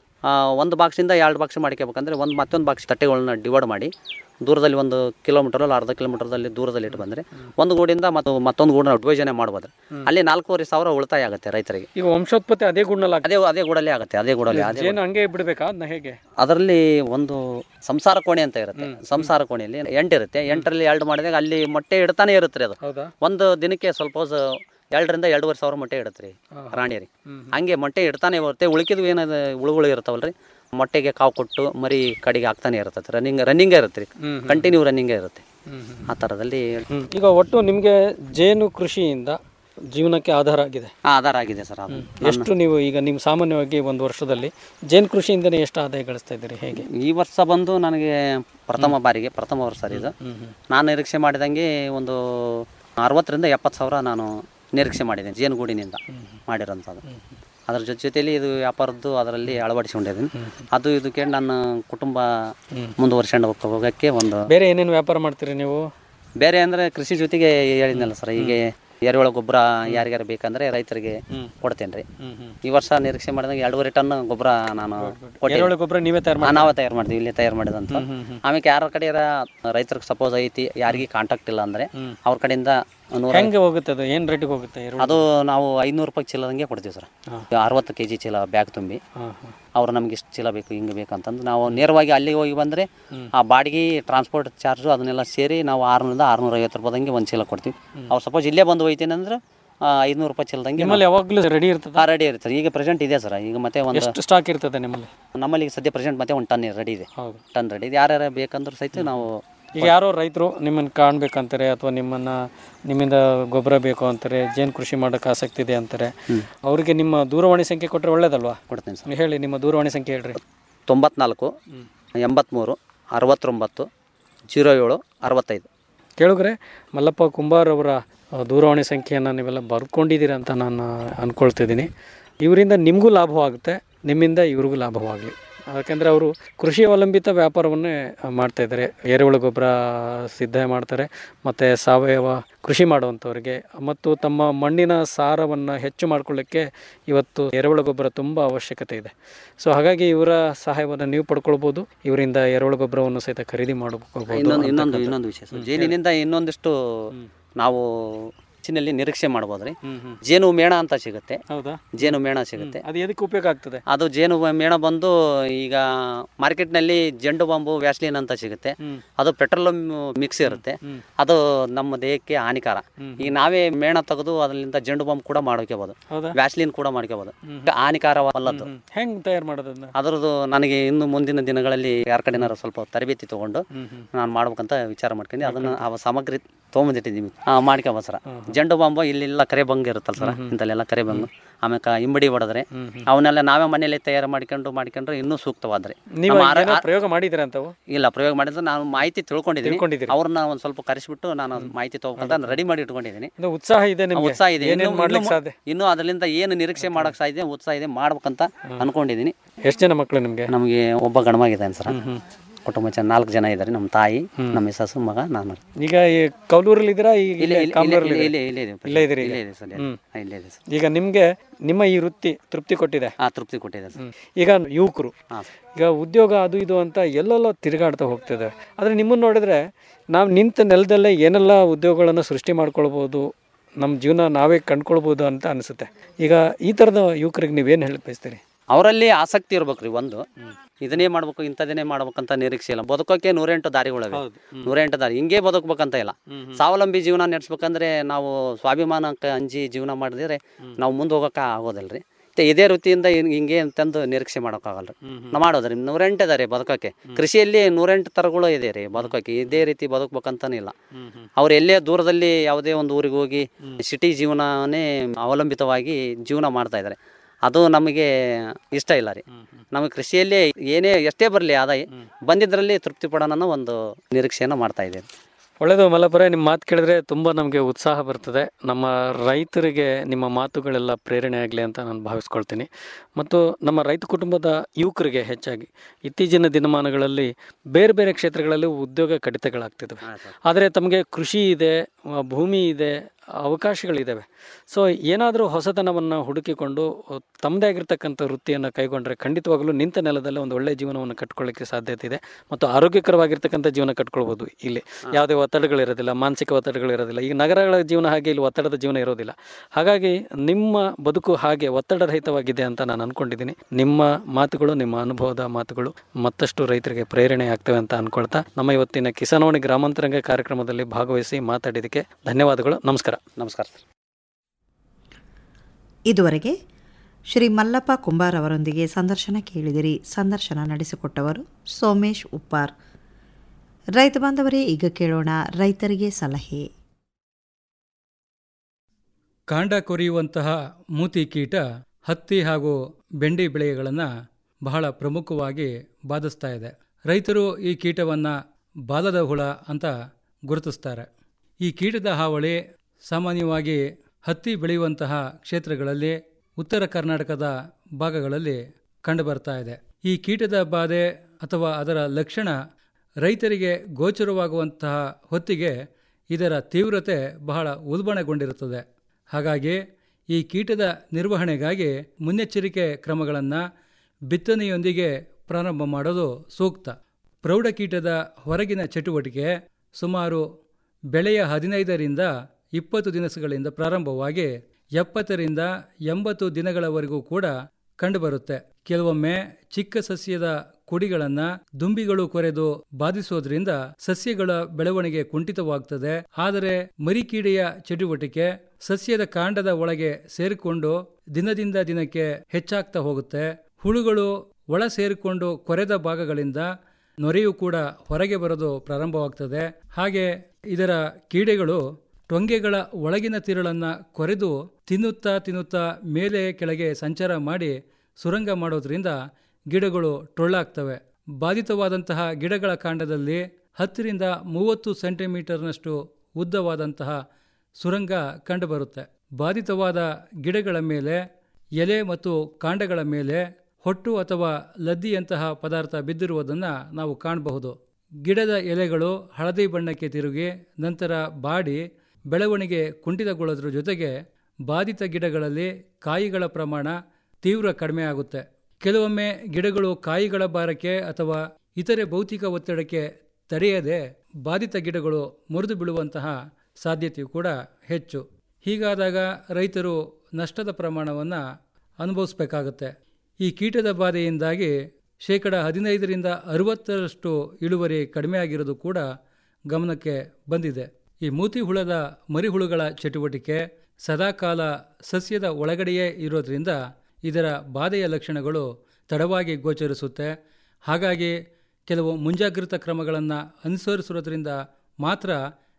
[SPEAKER 7] ಒಂದು ಬಾಕ್ಸಿಂದ ಎರಡು ಬಾಕ್ಸ್ ಮಾಡ್ಕೋಬೇಕಂದ್ರೆ ಒಂದು ಮತ್ತೊಂದು ಬಾಕ್ಸ್ ತಟ್ಟೆಗಳನ್ನ ಡಿವೈಡ್ ಮಾಡಿ ದೂರದಲ್ಲಿ ಒಂದು ಕಿಲೋಮೀಟರ್ ಅಲ್ಲ ಅರ್ಧ ಕಿಲೋಮೀಟರ್ದಲ್ಲಿ ದೂರದಲ್ಲಿ ಇಟ್ಟು ಬಂದರೆ ಒಂದು ಗೂಡಿಂದ ಮತ್ತು ಮತ್ತೊಂದು ಗೂಡನ್ನ ವಿಭಜನೆ ಮಾಡ್ಬೋದು ಅಲ್ಲಿ ನಾಲ್ಕೂವರೆ ಸಾವಿರ ಉಳಿತಾಯ ಆಗುತ್ತೆ ರೈತರಿಗೆ
[SPEAKER 6] ಈಗ ವಂಶೋತ್ಪತ್ತಿ ಅದೇ ಗುಡ್ನಲ್ಲಿ
[SPEAKER 7] ಅದೇ ಅದೇ ಗೂಡಲ್ಲೇ ಆಗುತ್ತೆ ಅದೇ ಗೂಡಲ್ಲಿ ಅದೇ
[SPEAKER 6] ಜೇನು ಹಂಗೆ ಬಿಡಬೇಕಾ ಅದನ್ನ ಹೇಗೆ
[SPEAKER 7] ಅದರಲ್ಲಿ ಒಂದು ಸಂಸಾರ ಕೋಣೆ ಅಂತ ಇರುತ್ತೆ ಸಂಸಾರ ಕೋಣೆಯಲ್ಲಿ ಎಂಟು ಇರುತ್ತೆ ಎಂಟರಲ್ಲಿ ಎರಡು ಮಾಡಿದಾಗ ಅಲ್ಲಿ ಮೊಟ್ಟೆ ಇಡ್ತಾನೆ ಇರುತ್ತೆ ರೀ ಅದು
[SPEAKER 6] ಹೌದಾ
[SPEAKER 7] ಒಂದು ದಿನಕ್ಕೆ ಸಪೋಸ್ ಎರಡರಿಂದ ಎರಡೂವರೆ ಸಾವಿರ ಮೊಟ್ಟೆ ಇಡುತ್ತೆ ರೀ ರಾಣಿ ರೀ ಹಂಗೆ ಮೊಟ್ಟೆ ಇಡ್ತಾನೆ ಬರುತ್ತೆ ಉಳಿಕಿದ್ವು ಏನದ ಉಳುಗಳು ಇರ್ತಾವಲ್ರಿ ಮೊಟ್ಟೆಗೆ ಕಾವು ಕೊಟ್ಟು ಮರಿ ಕಡೆಗೆ ಆಗ್ತಾನೆ ಇರ್ತದೆ ರನ್ನಿಂಗ್ ರನ್ನಿಂಗೇ ಇರುತ್ತೆ ರೀ ಕಂಟಿನ್ಯೂ ರನ್ನಿಂಗೇ ಇರುತ್ತೆ ಆ ಥರದಲ್ಲಿ
[SPEAKER 6] ಹ್ಮ್. ಈಗ ಒಟ್ಟು ನಿಮಗೆ ಜೇನು ಕೃಷಿಯಿಂದ ಜೀವನಕ್ಕೆ ಆಧಾರ ಆಗಿದೆ
[SPEAKER 7] ಆ, ಆಧಾರ ಆಗಿದೆ ಸರ್ ಅದು
[SPEAKER 6] ಎಷ್ಟು ನೀವು ಈಗ ನೀವು ಸಾಮಾನ್ಯವಾಗಿ ಒಂದು ವರ್ಷದಲ್ಲಿ ಜೇನು ಕೃಷಿಯಿಂದನೇ ಎಷ್ಟು ಆದಾಯ ಗಳಿಸ್ತಾ ಇದ್ದೀರಿ ಹೇಗೆ
[SPEAKER 7] ಈ ವರ್ಷ ಬಂದು ನನಗೆ ಪ್ರಥಮ ಬಾರಿಗೆ ಪ್ರಥಮ ವರ್ಷ ಸರ್ ಇದು ನಾನು ನಿರೀಕ್ಷೆ ಮಾಡಿದಂಗೆ ಒಂದು ಅರವತ್ತರಿಂದ ಎಪ್ಪತ್ತು ಸಾವಿರ ನಾನು ನಿರೀಕ್ಷೆ ಮಾಡಿದ್ದೀನಿ ಜೇನುಗೂಡಿನಿಂದ ಮಾಡಿರೋಂಥದ್ದು ಅದ್ರ ಜೊತೆ ಜೊತೆಯಲ್ಲಿ ಇದು ವ್ಯಾಪಾರದ್ದು ಅದರಲ್ಲಿ ಅಳವಡಿಸ್ಕೊಂಡಿದ್ದೀನಿ ಅದು ಇದಕ್ಕೆ ನನ್ನ ಕುಟುಂಬ ಮುಂದುವರ್ಸ್ಕೊಂಡು ಹೋಗ್- ಹೋಗೋಕ್ಕೆ ಒಂದು
[SPEAKER 6] ಬೇರೆ ಏನೇನು ವ್ಯಾಪಾರ ಮಾಡ್ತೀರಿ ನೀವು
[SPEAKER 7] ಬೇರೆ ಅಂದರೆ ಕೃಷಿ ಜೊತೆಗೆ ಹೇಳಿದ್ನಲ್ಲ ಸರ್ ಹೀಗೆ ಎರೆಹುಳ ಗೊಬ್ಬರ ಯಾರಿಗಾರು ಬೇಕಂದ್ರೆ ರೈತರಿಗೆ ಕೊಡ್ತೇನೆ ರೀ ಈ ವರ್ಷ ನಿರೀಕ್ಷೆ ಮಾಡಿದಾಗ ಎರಡೂವರೆ ಟನ್ ಗೊಬ್ಬರ ನಾನು ಕೊಟ್ಟೆ
[SPEAKER 6] ಎರೆಹುಳ ಗೊಬ್ಬರ ನೀವೇ ತಯಾರು ಮಾಡಿ
[SPEAKER 7] ನಾವು ತಯಾರು ಮಾಡ್ತೀವಿ ಇಲ್ಲೇ ತಯಾರು ಮಾಡಿದಂತ ಆಮೇಲೆ ಯಾರ ಕಡೆ ರೈತರಿಗೆ ಸಪೋಸ್ ಐತಿ ಯಾರಿಗೆ ಕಾಂಟ್ಯಾಕ್ಟ್ ಇಲ್ಲ ಅಂದ್ರೆ ಅವ್ರ ಕಡೆಯಿಂದ ನೂರ
[SPEAKER 6] ಹೆಂಗೆ ಹೋಗುತ್ತೆ ಅದು ಏನು ರೇಟಿಗೆ ಹೋಗುತ್ತೆ ಎರೆಹುಳ
[SPEAKER 7] ಅದು ನಾವು ಐನೂರು ರೂಪಾಯಿ ಚೀಲದಂಗೆ ಕೊಡ್ತೀವಿ ಸರ್ ಅರವತ್ತು ಕೆ ಜಿ ಚೀಲ ಬ್ಯಾಗ್ ತುಂಬಿ
[SPEAKER 6] ಹಾಂ ಹಾಂ
[SPEAKER 7] ಅವ್ರು ನಮ್ಗೆ ಇಷ್ಟು ಚೀಲ ಬೇಕು ಹಿಂಗೆ ಬೇಕಂತಂದು ನಾವು ನೇರವಾಗಿ ಅಲ್ಲಿಗೆ ಹೋಗಿ ಬಂದರೆ ಆ ಬಾಡಿಗೆ ಟ್ರಾನ್ಸ್ಪೋರ್ಟ್ ಚಾರ್ಜು ಅದನ್ನೆಲ್ಲ ಸೇರಿ ನಾವು ಆರುನೂರಿಂದ ಆರುನೂರ ಐವತ್ತು ರೂಪಾಯಿದಂಗೆ ಒಂದು ಚೀಲ ಕೊಡ್ತೀವಿ ಅವ್ರು ಸಪೋಸ್ ಇಲ್ಲೇ ಬಂದು ಹೋಯ್ತೀನಿ ಅಂದ್ರೆ ಐದುನೂರು ರೂಪಾಯಿ ಚೀಲದಂಗೆ
[SPEAKER 6] ನಿಮ್ಮಲ್ಲಿ ಯಾವಾಗಲೂ ರೆಡಿ ಇರ್ತದೆ
[SPEAKER 7] ರೆಡಿ ಇರುತ್ತೆ ಈಗ ಪ್ರೆಸೆಂಟ್ ಇದೆ ಸರ್ ಈಗ ಮತ್ತೆ ಒಂದು
[SPEAKER 6] ಎಷ್ಟು ಸ್ಟಾಕ್ ಇರ್ತದೆ ನಿಮ್ಮಲ್ಲಿ
[SPEAKER 7] ನಮ್ಮಲ್ಲಿ ಈಗ ಸದ್ಯ ಪ್ರೆಸೆಂಟ್ ಮತ್ತೆ ಒಂದು ಟನ್ ರೆಡಿ ಇದೆ
[SPEAKER 6] ಹೌದು
[SPEAKER 7] ಟನ್ ರೆಡಿ ಇದೆ ಯಾರ್ಯಾರ ಬೇಕಂದ್ರೆ ಸಹಿತ ನಾವು
[SPEAKER 6] ಈಗ ಯಾರೋ ರೈತರು ನಿಮ್ಮನ್ನು ಕಾಣ್ಬೇಕಂತಾರೆ ಅಥವಾ ನಿಮ್ಮನ್ನ ನಿಮ್ಮಿಂದ ಗೊಬ್ಬರ ಬೇಕು ಅಂತಾರೆ ಜೇನು ಕೃಷಿ ಮಾಡೋಕೆ ಆಸಕ್ತಿ ಇದೆ ಅಂತಾರೆ ಅವರಿಗೆ ನಿಮ್ಮ ದೂರವಾಣಿ ಸಂಖ್ಯೆ ಕೊಟ್ಟರೆ ಒಳ್ಳೇದಲ್ವಾ
[SPEAKER 7] ಕೊಡ್ತೀನಿ ಸರ್
[SPEAKER 6] ಹೇಳಿ ನಿಮ್ಮ ದೂರವಾಣಿ ಸಂಖ್ಯೆ ಹೇಳ್ರಿ
[SPEAKER 7] ತೊಂಬತ್ನಾಲ್ಕು ಎಂಬತ್ತ್ಮೂರು ಅರವತ್ತೊಂಬತ್ತು ಜೀರೋ ಏಳು ಅರವತ್ತೈದು
[SPEAKER 6] ಕೇಳಿದ್ರೆ ಮಲ್ಲಪ್ಪ ಕುಂಬಾರ್ ಅವರ ಆ, ದೂರವಾಣಿ ಸಂಖ್ಯೆಯನ್ನು ನೀವೆಲ್ಲ ಬರ್ಕೊಂಡಿದ್ದೀರ ಅಂತ ನಾನು ಅಂದ್ಕೊಳ್ತಿದ್ದೀನಿ ಇವರಿಂದ ನಿಮಗೂ ಲಾಭವಾಗುತ್ತೆ ನಿಮ್ಮಿಂದ ಇವ್ರಿಗೂ ಲಾಭವಾಗಲಿ ಯಾಕೆಂದರೆ ಅವರು ಕೃಷಿ ಅವಲಂಬಿತ ವ್ಯಾಪಾರವನ್ನೇ ಮಾಡ್ತಾ ಇದ್ದಾರೆ ಎರೆಹುಳು ಗೊಬ್ಬರ ಸಿದ್ಧ ಮಾಡ್ತಾರೆ ಮತ್ತು ಸಾವಯವ ಕೃಷಿ ಮಾಡುವಂಥವ್ರಿಗೆ ಮತ್ತು ತಮ್ಮ ಮಣ್ಣಿನ ಸಾರವನ್ನು ಹೆಚ್ಚು ಮಾಡ್ಕೊಳ್ಳಿಕ್ಕೆ ಇವತ್ತು ಎರೆಹುಳು ಗೊಬ್ಬರ ತುಂಬ ಅವಶ್ಯಕತೆ ಇದೆ ಸೊ ಹಾಗಾಗಿ ಇವರ ಸಹಾಯವನ್ನು ನೀವು ಪಡ್ಕೊಳ್ಬೋದು ಇವರಿಂದ ಎರೆಹುಳು ಗೊಬ್ಬರವನ್ನು ಸಹಿತ ಖರೀದಿ ಮಾಡಬಹುದು
[SPEAKER 7] ಇನ್ನೊಂದು ಇನ್ನೊಂದು ಇನ್ನೊಂದು ವಿಷಯ ಸರ್ ಜೇನಿನಿಂದ ಇನ್ನೊಂದಿಷ್ಟು ನಾವು ಹೆಚ್ಚಿನಲ್ಲಿ ನಿರೀಕ್ಷೆ ಮಾಡ್ಬೋದು ರೀ ಜೇನು ಮೇಣ ಅಂತ ಸಿಗುತ್ತೆ
[SPEAKER 6] ಹೌದಾ
[SPEAKER 7] ಜೇನು ಮೇಣ ಸಿಗುತ್ತೆ
[SPEAKER 6] ಅದು ಎದಕ್ಕೆ ಉಪಯೋಗ ಆಗ್ತದೆ
[SPEAKER 7] ಅದು ಜೇನು ಮೇಣ ಬಂದು ಈಗ ಮಾರ್ಕೆಟ್ನಲ್ಲಿ ಜೆಂಡು ಬಾಂಬು ವ್ಯಾಸ್ಲಿನ್ ಅಂತ ಸಿಗುತ್ತೆ ಅದು ಪೆಟ್ರೋಲ್ ಮಿಕ್ಸ್ ಇರುತ್ತೆ ಅದು ನಮ್ಮ ದೇಹಕ್ಕೆ ಹಾನಿಕಾರ ಈಗ ನಾವೇ ಮೇಣ ತೆಗೆದು ಅದರಿಂದ ಜೆಂಡು ಬಾಂಬ್ ಕೂಡ ಮಾಡ್ಕೋಬಹುದು
[SPEAKER 6] ಹೌದಾ
[SPEAKER 7] ವ್ಯಾಸ್ಲಿನ್ ಕೂಡ ಮಾಡ್ಕೋಬಹುದು ಹಾನಿಕಾರವಲ್ಲದ್ದು
[SPEAKER 6] ಹೆಂಗ್ ತಯಾರು ಮಾಡೋದನ್ನ
[SPEAKER 7] ಅದರದ್ದು ನನಗೆ ಇನ್ನು ಮುಂದಿನ ದಿನಗಳಲ್ಲಿ ಯಾರ ಕಡೆನಾರು ಸ್ವಲ್ಪ ತರಬೇತಿ ತಗೊಂಡು ನಾನು ಮಾಡ್ಬೇಕಂತ ವಿಚಾರ ಮಾಡ್ಕೊಂಡು ಅದನ್ನ ಆ ಸಾಮಗ್ರಿ ತೊಗೊಂಬಂದಿಟ್ಟಿದ್ದೀವಿ ಹಾಂ ಮಾಡ್ಕೊಬೋದು ಸರ್ ಜಂಡು ಬಾಂಬು ಇಲ್ಲೆಲ್ಲ ಕರೆ ಬಂಗ್ ಇರುತ್ತಲ್ಲ ಸರ್ ಇಂಥಲ್ಲೆಲ್ಲ ಕರೆ ಬಂಗು ಆಮೇಲೆ ಕ- ಇಂಬಡಿ ಹೊಡೆದ್ರೆ ಅವನ್ನೆಲ್ಲ ನಾವೇ ಮನೇಲಿ ತಯಾರು ಮಾಡ್ಕೊಂಡು ಮಾಡ್ಕೊಂಡ್ರೆ ಇನ್ನೂ ಸೂಕ್ತವಾದ್ರೆ
[SPEAKER 6] ನೀವು
[SPEAKER 7] ನಮ್ಮ ಆರ-
[SPEAKER 6] ಏನೋ
[SPEAKER 7] ಆ-
[SPEAKER 6] ಪ್ರಯೋಗ ಮಾಡಿದ್ದೀರಾ ಅಂತವು
[SPEAKER 7] ಇಲ್ಲ ಪ್ರಯೋಗ ಮಾಡಿದ್ರೆ ನಾನು ಮಾಹಿತಿ ತಿಳ್ಕೊಂಡಿದ್ದೀನಿ
[SPEAKER 6] ತಿಳ್ಕೊಂಡಿದ್ದೀರಿ.
[SPEAKER 7] ಅವ್ರನ್ನ ಒಂದು ಸ್ವಲ್ಪ ಕರೆಸಿಬಿಟ್ಟು ನಾನು ಮಾಹಿತಿ ತಗೋಬೇಕಂತ ರೆಡಿ ಮಾಡಿ ಇಟ್ಕೊಂಡಿದ್ದೀನಿ
[SPEAKER 6] ಇದು ಉತ್ಸಾಹ ಇದೆ
[SPEAKER 7] ಆ,
[SPEAKER 6] ನಿಮ್ಗೆ
[SPEAKER 7] ಉತ್ಸಾಹ ಇದೆ
[SPEAKER 6] ಏನೇನ್
[SPEAKER 7] ಇನ್ನು-
[SPEAKER 6] ಮಾಡ್ಲಿಕ್ಕೆ
[SPEAKER 7] ಇನ್ನು-
[SPEAKER 6] ಸಾಧ್ಯ
[SPEAKER 7] ಇನ್ನು ಅದರಿಂದ ಏನು ನಿರೀಕ್ಷೆ ಮಾಡಕ್ ಸಾಧ್ಯ ಉತ್ಸಾಹ ಇದೆ ಮಾಡ್ಬೇಕಂತ ಅನ್ಕೊಂಡಿದ್ದೀನಿ
[SPEAKER 6] ಎಷ್ಟು ಜನ ಮಕ್ಕಳು ನಿಮ್ಗೆ
[SPEAKER 7] ನಮಗೆ ಒಬ್ಬ ಗಣಮಾಗಿದ್ದಾನೆ ಸರ್ ಕುಟುಂಬ ಜನ ನಾಲ್ಕು ಜನ ಇದ್ದಾರೆ ನಮ್ಮ ತಾಯಿ ನಮ್ಮ ಮಿಸಸ್ ಮಗ ನಾನು
[SPEAKER 6] ಈಗ ಈ ಕೌಲೂರಲ್ಲಿ ಇದ್ದೀರಾ ಈಗ
[SPEAKER 7] ಇಲ್ಲೇ
[SPEAKER 6] ಇಲ್ಲೇ
[SPEAKER 7] ಇಲ್ಲೇ-
[SPEAKER 6] ಕಾಮನೂರಲ್ಲಿ
[SPEAKER 7] ಇಲ್ಲೇ-
[SPEAKER 6] ಇದ್ದೀರಾ?
[SPEAKER 7] ಇಲ್ಲೇ- ಇಲ್ಲೇ ಇದೆ.
[SPEAKER 6] ಇಲ್ಲೇ ಇದ್ದೀರಿ ಈಗ?
[SPEAKER 7] ಇಲ್ಲೇ ಇದೆ ಸರ್
[SPEAKER 6] ಹ್ಮ್.
[SPEAKER 7] ಹಾ, ಇಲ್ಲೇ ಇದೆ ಸರ್
[SPEAKER 6] ಈಗ ನಿಮ್ಗೆ ನಿಮ್ಮ ಈ ವೃತ್ತಿ ತೃಪ್ತಿ ಕೊಟ್ಟಿದೆ
[SPEAKER 7] ಆ ತೃಪ್ತಿ ಕೊಟ್ಟಿದೆ ಸರ್
[SPEAKER 6] ಈಗ ಯುವಕರು
[SPEAKER 7] ಹಾಂ
[SPEAKER 6] ಈಗ ಉದ್ಯೋಗ ಅದು ಇದು ಅಂತ ಎಲ್ಲೆಲ್ಲೋ ತಿರುಗಾಡ್ತಾ ಹೋಗ್ತಿದೆ ಆದರೆ ನಿಮ್ಮನ್ನು ನೋಡಿದ್ರೆ ನಾವು ನಿಂತ ನೆಲದಲ್ಲೇ ಏನೆಲ್ಲ ಉದ್ಯೋಗಗಳನ್ನು ಸೃಷ್ಟಿ ಮಾಡ್ಕೊಳ್ಬೋದು ನಮ್ಮ ಜೀವನ ನಾವೇ ಕಂಡ್ಕೊಳ್ಬೋದು ಅಂತ ಅನಿಸುತ್ತೆ ಈಗ ಈ ಥರದ ಯುವಕರಿಗೆ ನೀವೇನು ಹೇಳಕ್ ಬಯಸ್ತೀರಿ
[SPEAKER 7] ಅವರಲ್ಲಿ ಆಸಕ್ತಿ ಇರ್ಬೇಕು ರೀ ಒಂದು ಇದನ್ನೇ ಮಾಡ್ಬೇಕು ಇಂಥದನ್ನೇ ಮಾಡ್ಬೇಕಂತ ನಿರೀಕ್ಷೆ ಇಲ್ಲ ಬದುಕೋಕೆ ನೂರೆಂಟು ದಾರಿಗಳಿವೆ ನೂರೆಂಟು ದಾರಿ ಹಿಂಗೆ ಬದುಕ್ಬೇಕಂತ ಇಲ್ಲ ಸ್ವಾವಲಂಬಿ ಜೀವನ ನಡೆಸ್ಬೇಕಂದ್ರೆ ನಾವು ಸ್ವಾಭಿಮಾನಕ್ಕೆ ಅಂಜಿ ಜೀವನ ಮಾಡಿದ್ರೆ ನಾವು ಮುಂದೆ ಹೋಗೋಕೆ ಆಗೋದಿಲ್ಲ ರೀ ಮತ್ತೆ ಇದೇ ವೃತ್ತಿಯಿಂದ ಹಿಂಗ್- ಹಿಂಗೆ ಅಂತಂದು ನಿರೀಕ್ಷೆ ಮಾಡೋಕ್ಕಾಗಲ್ಲ ರೀ ನಾವು ಮಾಡೋದ್ರಿ ನೂರೆಂಟು ಇದಾರೆ ಬದುಕೋಕೆ ಕೃಷಿಯಲ್ಲಿ ನೂರೆಂಟು ಥರಗಳು ಇದೆ ರೀ ಬದುಕೋಕೆ ಇದೇ ರೀತಿ ಬದುಕ್ಬೇಕಂತಾನೆ ಇಲ್ಲ ಅವ್ರು ಎಲ್ಲೇ ದೂರದಲ್ಲಿ ಯಾವುದೇ ಒಂದು ಊರಿಗೆ ಹೋಗಿ ಸಿಟಿ ಜೀವನನೇ ಅವಲಂಬಿತವಾಗಿ ಜೀವನ ಮಾಡ್ತಾ ಇದ್ದಾರೆ ಅದು ನಮಗೆ ಇಷ್ಟ ಇಲ್ಲ ರೀ ನಮಗೆ ಕೃಷಿಯಲ್ಲೇ ಏನೇ ಎಷ್ಟೇ ಬರಲಿ ಆದಾಯ ಬಂದಿದ್ರಲ್ಲಿ ತೃಪ್ತಿ ಪಡೋಣ ಅನ್ನೋ ಒಂದು ನಿರೀಕ್ಷೆಯನ್ನು ಮಾಡ್ತಾ ಇದ್ದೇವೆ
[SPEAKER 6] ಒಳ್ಳೆಯದು ಮಲ್ಲಪುರ ನಿಮ್ಮ ಮಾತು ಕೇಳಿದ್ರೆ ತುಂಬ ನಮಗೆ ಉತ್ಸಾಹ ಬರ್ತದೆ ನಮ್ಮ ರೈತರಿಗೆ ನಿಮ್ಮ ಮಾತುಗಳೆಲ್ಲ ಪ್ರೇರಣೆ ಆಗಲಿ ಅಂತ ನಾನು ಭಾವಿಸ್ಕೊಳ್ತೀನಿ ಮತ್ತು ನಮ್ಮ ರೈತ ಕುಟುಂಬದ ಯುವಕರಿಗೆ ಹೆಚ್ಚಾಗಿ ಇತ್ತೀಚಿನ ದಿನಮಾನಗಳಲ್ಲಿ ಬೇರೆ ಬೇರೆ ಕ್ಷೇತ್ರಗಳಲ್ಲಿ ಉದ್ಯೋಗ ಕಡಿತಗಳಾಗ್ತಿದ್ದಾವೆ ಆದರೆ ತಮಗೆ ಕೃಷಿ ಇದೆ ಆ, ಭೂಮಿ ಇದೆ ಅವಕಾಶಗಳಿದ್ದಾವೆ ಸೊ ಏನಾದರೂ ಹೊಸತನವನ್ನು ಹುಡುಕಿಕೊಂಡು ತಮ್ಮದೇ ಆಗಿರ್ತಕ್ಕಂಥ ವೃತ್ತಿಯನ್ನು ಕೈಗೊಂಡ್ರೆ ಖಂಡಿತವಾಗಲೂ ನಿಂತ ನೆಲದಲ್ಲೇ ಒಂದು ಒಳ್ಳೆಯ ಜೀವನವನ್ನು ಕಟ್ಕೊಳ್ಳಿಕ್ಕೆ ಸಾಧ್ಯತೆ ಇದೆ ಮತ್ತು ಆರೋಗ್ಯಕರವಾಗಿರ್ತಕ್ಕಂಥ ಜೀವನ ಕಟ್ಕೊಳ್ಬೋದು ಇಲ್ಲಿ ಯಾವುದೇ ಒತ್ತಡಗಳಿರೋದಿಲ್ಲ ಮಾನಸಿಕ ಒತ್ತಡಗಳಿರೋದಿಲ್ಲ ಈಗ ನಗರಗಳ ಜೀವನ ಹಾಗೆ ಇಲ್ಲಿ ಒತ್ತಡದ ಜೀವನ ಇರೋದಿಲ್ಲ ಹಾಗಾಗಿ ನಿಮ್ಮ ಬದುಕು ಹಾಗೆ ಒತ್ತಡರಹಿತವಾಗಿದೆ ಅಂತ ನಾನು ಅನ್ಕೊಂಡಿದ್ದೀನಿ ನಿಮ್ಮ ಮಾತುಗಳು ನಿಮ್ಮ ಅನುಭವದ ಮಾತುಗಳು ಮತ್ತಷ್ಟು ರೈತರಿಗೆ ಪ್ರೇರಣೆ ಆಗ್ತವೆ ಅಂತ ಅನ್ಕೊಳ್ತಾ ನಮ್ಮ ಇವತ್ತಿನ ಕಿಸಾನವಾಣಿ ಗ್ರಾಮಾಂತರಂಗ ಕಾರ್ಯಕ್ರಮದಲ್ಲಿ ಭಾಗವಹಿಸಿ ಮಾತಾಡಿದ್ದಕ್ಕೆ ಧನ್ಯವಾದಗಳು ನಮಸ್ಕಾರ
[SPEAKER 7] ನಮಸ್ಕಾರ ಸರ್
[SPEAKER 5] ಇದುವರೆಗೆ ಶ್ರೀ ಮಲ್ಲಪ್ಪ ಕುಂಬಾರ್ ಅವರೊಂದಿಗೆ ಸಂದರ್ಶನ ಕೇಳಿದಿರಿ ಸಂದರ್ಶನ ನಡೆಸಿಕೊಟ್ಟವರು ಸೋಮೇಶ್ ಉಪ್ಪಾರ್ ರೈತ ಬಾಂಧವರೇ ಈಗ ಕೇಳೋಣ ರೈತರಿಗೆ ಸಲಹೆ
[SPEAKER 8] ಕಾಂಡ ಕೊರೆಯುವಂತಹ ಮೂತಿ ಕೀಟ ಹತ್ತಿ ಹಾಗೂ ಬೆಂಡಿ ಬೆಳೆಗಳನ್ನು ಬಹಳ ಪ್ರಮುಖವಾಗಿ ಬಾಧಿಸ್ತಾ ಇದೆ ರೈತರು ಈ ಕೀಟವನ್ನು ಬಾಲದ ಹುಳ ಅಂತ ಗುರುತಿಸ್ತಾರೆ ಈ ಕೀಟದ ಹಾವಳಿ ಸಾಮಾನ್ಯವಾಗಿ ಹತ್ತಿ ಬೆಳೆಯುವಂತಹ ಕ್ಷೇತ್ರಗಳಲ್ಲಿ ಉತ್ತರ ಕರ್ನಾಟಕದ ಭಾಗಗಳಲ್ಲಿ ಕಂಡುಬರ್ತಾ ಇದೆ ಈ ಕೀಟದ ಬಾಧೆ ಅಥವಾ ಅದರ ಲಕ್ಷಣ ರೈತರಿಗೆ ಗೋಚರವಾಗುವಂತಹ ಹೊತ್ತಿಗೆ ಇದರ ತೀವ್ರತೆ ಬಹಳ ಉಲ್ಬಣಗೊಂಡಿರುತ್ತದೆ ಹಾಗಾಗಿ ಈ ಕೀಟದ ನಿರ್ವಹಣೆಗಾಗಿ ಮುನ್ನೆಚ್ಚರಿಕೆ ಕ್ರಮಗಳನ್ನು ಬಿತ್ತನೆಯೊಂದಿಗೆ ಪ್ರಾರಂಭ ಮಾಡೋದು ಸೂಕ್ತ ಪ್ರೌಢಕೀಟದ ಹೊರಗಿನ ಚಟುವಟಿಕೆ ಸುಮಾರು ಬೆಳೆಯ ಹದಿನೈದರಿಂದ ಇಪ್ಪತ್ತು ದಿನಸುಗಳಿಂದ ಪ್ರಾರಂಭವಾಗಿ ಎಪ್ಪತ್ತರಿಂದ ಎಂಬತ್ತು ದಿನಗಳವರೆಗೂ ಕೂಡ ಕಂಡುಬರುತ್ತೆ ಕೆಲವೊಮ್ಮೆ ಚಿಕ್ಕ ಸಸ್ಯದ ಕುಡಿಗಳನ್ನು ದುಂಬಿಗಳು ಕೊರೆದು ಬಾಧಿಸೋದ್ರಿಂದ ಸಸ್ಯಗಳ ಬೆಳವಣಿಗೆ ಕುಂಠಿತವಾಗ್ತದೆ ಆದರೆ ಮರಿಕೀಡೆಯ ಚಟುವಟಿಕೆ ಸಸ್ಯದ ಕಾಂಡದ ಒಳಗೆ ಸೇರಿಕೊಂಡು ದಿನದಿಂದ ದಿನಕ್ಕೆ ಹೆಚ್ಚಾಗ್ತಾ ಹೋಗುತ್ತೆ ಹುಳುಗಳು ಒಳ ಸೇರಿಕೊಂಡು ಕೊರೆದ ಭಾಗಗಳಿಂದ ನೊರೆಯು ಕೂಡ ಹೊರಗೆ ಬರೋದು ಪ್ರಾರಂಭವಾಗ್ತದೆ ಹಾಗೆ ಇದರ ಕೀಡೆಗಳು ಟೊಂಗೆಗಳ ಒಳಗಿನ ತಿರುಳನ್ನು ಕೊರೆದು ತಿನ್ನುತ್ತಾ ತಿನ್ನುತ್ತಾ ಮೇಲೆ ಕೆಳಗೆ ಸಂಚಾರ ಮಾಡಿ ಸುರಂಗ ಮಾಡೋದ್ರಿಂದ ಗಿಡಗಳು ಟೊಳ್ಳಾಗ್ತವೆ ಬಾಧಿತವಾದಂತಹ ಗಿಡಗಳ ಕಾಂಡದಲ್ಲಿ ಹತ್ತರಿಂದ ಮೂವತ್ತು ಸೆಂಟಿಮೀಟರ್ನಷ್ಟು ಉದ್ದವಾದಂತಹ ಸುರಂಗ ಕಂಡುಬರುತ್ತೆ ಬಾಧಿತವಾದ ಗಿಡಗಳ ಮೇಲೆ ಎಲೆ ಮತ್ತು ಕಾಂಡಗಳ ಮೇಲೆ ಹೊಟ್ಟು ಅಥವಾ ಲದ್ದಿಯಂತಹ ಪದಾರ್ಥ ಬಿದ್ದಿರುವುದನ್ನು ನಾವು ಕಾಣಬಹುದು ಗಿಡದ ಎಲೆಗಳು ಹಳದಿ ಬಣ್ಣಕ್ಕೆ ತಿರುಗಿ ನಂತರ ಬಾಡಿ ಬೆಳವಣಿಗೆ ಕುಂಠಿತಗೊಳ್ಳೋದ್ರ ಜೊತೆಗೆ ಬಾಧಿತ ಗಿಡಗಳಲ್ಲಿ ಕಾಯಿಗಳ ಪ್ರಮಾಣ ತೀವ್ರ ಕಡಿಮೆ ಆಗುತ್ತೆ ಕೆಲವೊಮ್ಮೆ ಗಿಡಗಳು ಕಾಯಿಗಳ ಭಾರಕ್ಕೆ ಅಥವಾ ಇತರೆ ಭೌತಿಕ ಒತ್ತಡಕ್ಕೆ ತಡೆಯದೆ ಬಾಧಿತ ಗಿಡಗಳು ಮುರಿದು ಬೀಳುವಂತಹ ಸಾಧ್ಯತೆಯು ಕೂಡ ಹೆಚ್ಚು ಹೀಗಾದಾಗ ರೈತರು ನಷ್ಟದ ಪ್ರಮಾಣವನ್ನು ಅನುಭವಿಸಬೇಕಾಗುತ್ತೆ ಈ ಕೀಟದ ಬಾಧೆಯಿಂದಾಗಿ ಶೇಕಡ ಹದಿನೈದರಿಂದ ಅರವತ್ತರಷ್ಟು ಇಳುವರಿ ಕಡಿಮೆ ಆಗಿರೋದು ಕೂಡ ಗಮನಕ್ಕೆ ಬಂದಿದೆ ಈ ಮೂತಿ ಹುಳದ ಮರಿಹುಳುಗಳ ಚಟುವಟಿಕೆ ಸದಾಕಾಲ ಸಸ್ಯದ ಒಳಗಡೆಯೇ ಇರೋದ್ರಿಂದ ಇದರ ಬಾಧೆಯ ಲಕ್ಷಣಗಳು ತಡವಾಗಿ ಗೋಚರಿಸುತ್ತೆ ಹಾಗಾಗಿ ಕೆಲವು ಮುಂಜಾಗ್ರತಾ ಕ್ರಮಗಳನ್ನು ಅನುಸರಿಸುವುದರಿಂದ ಮಾತ್ರ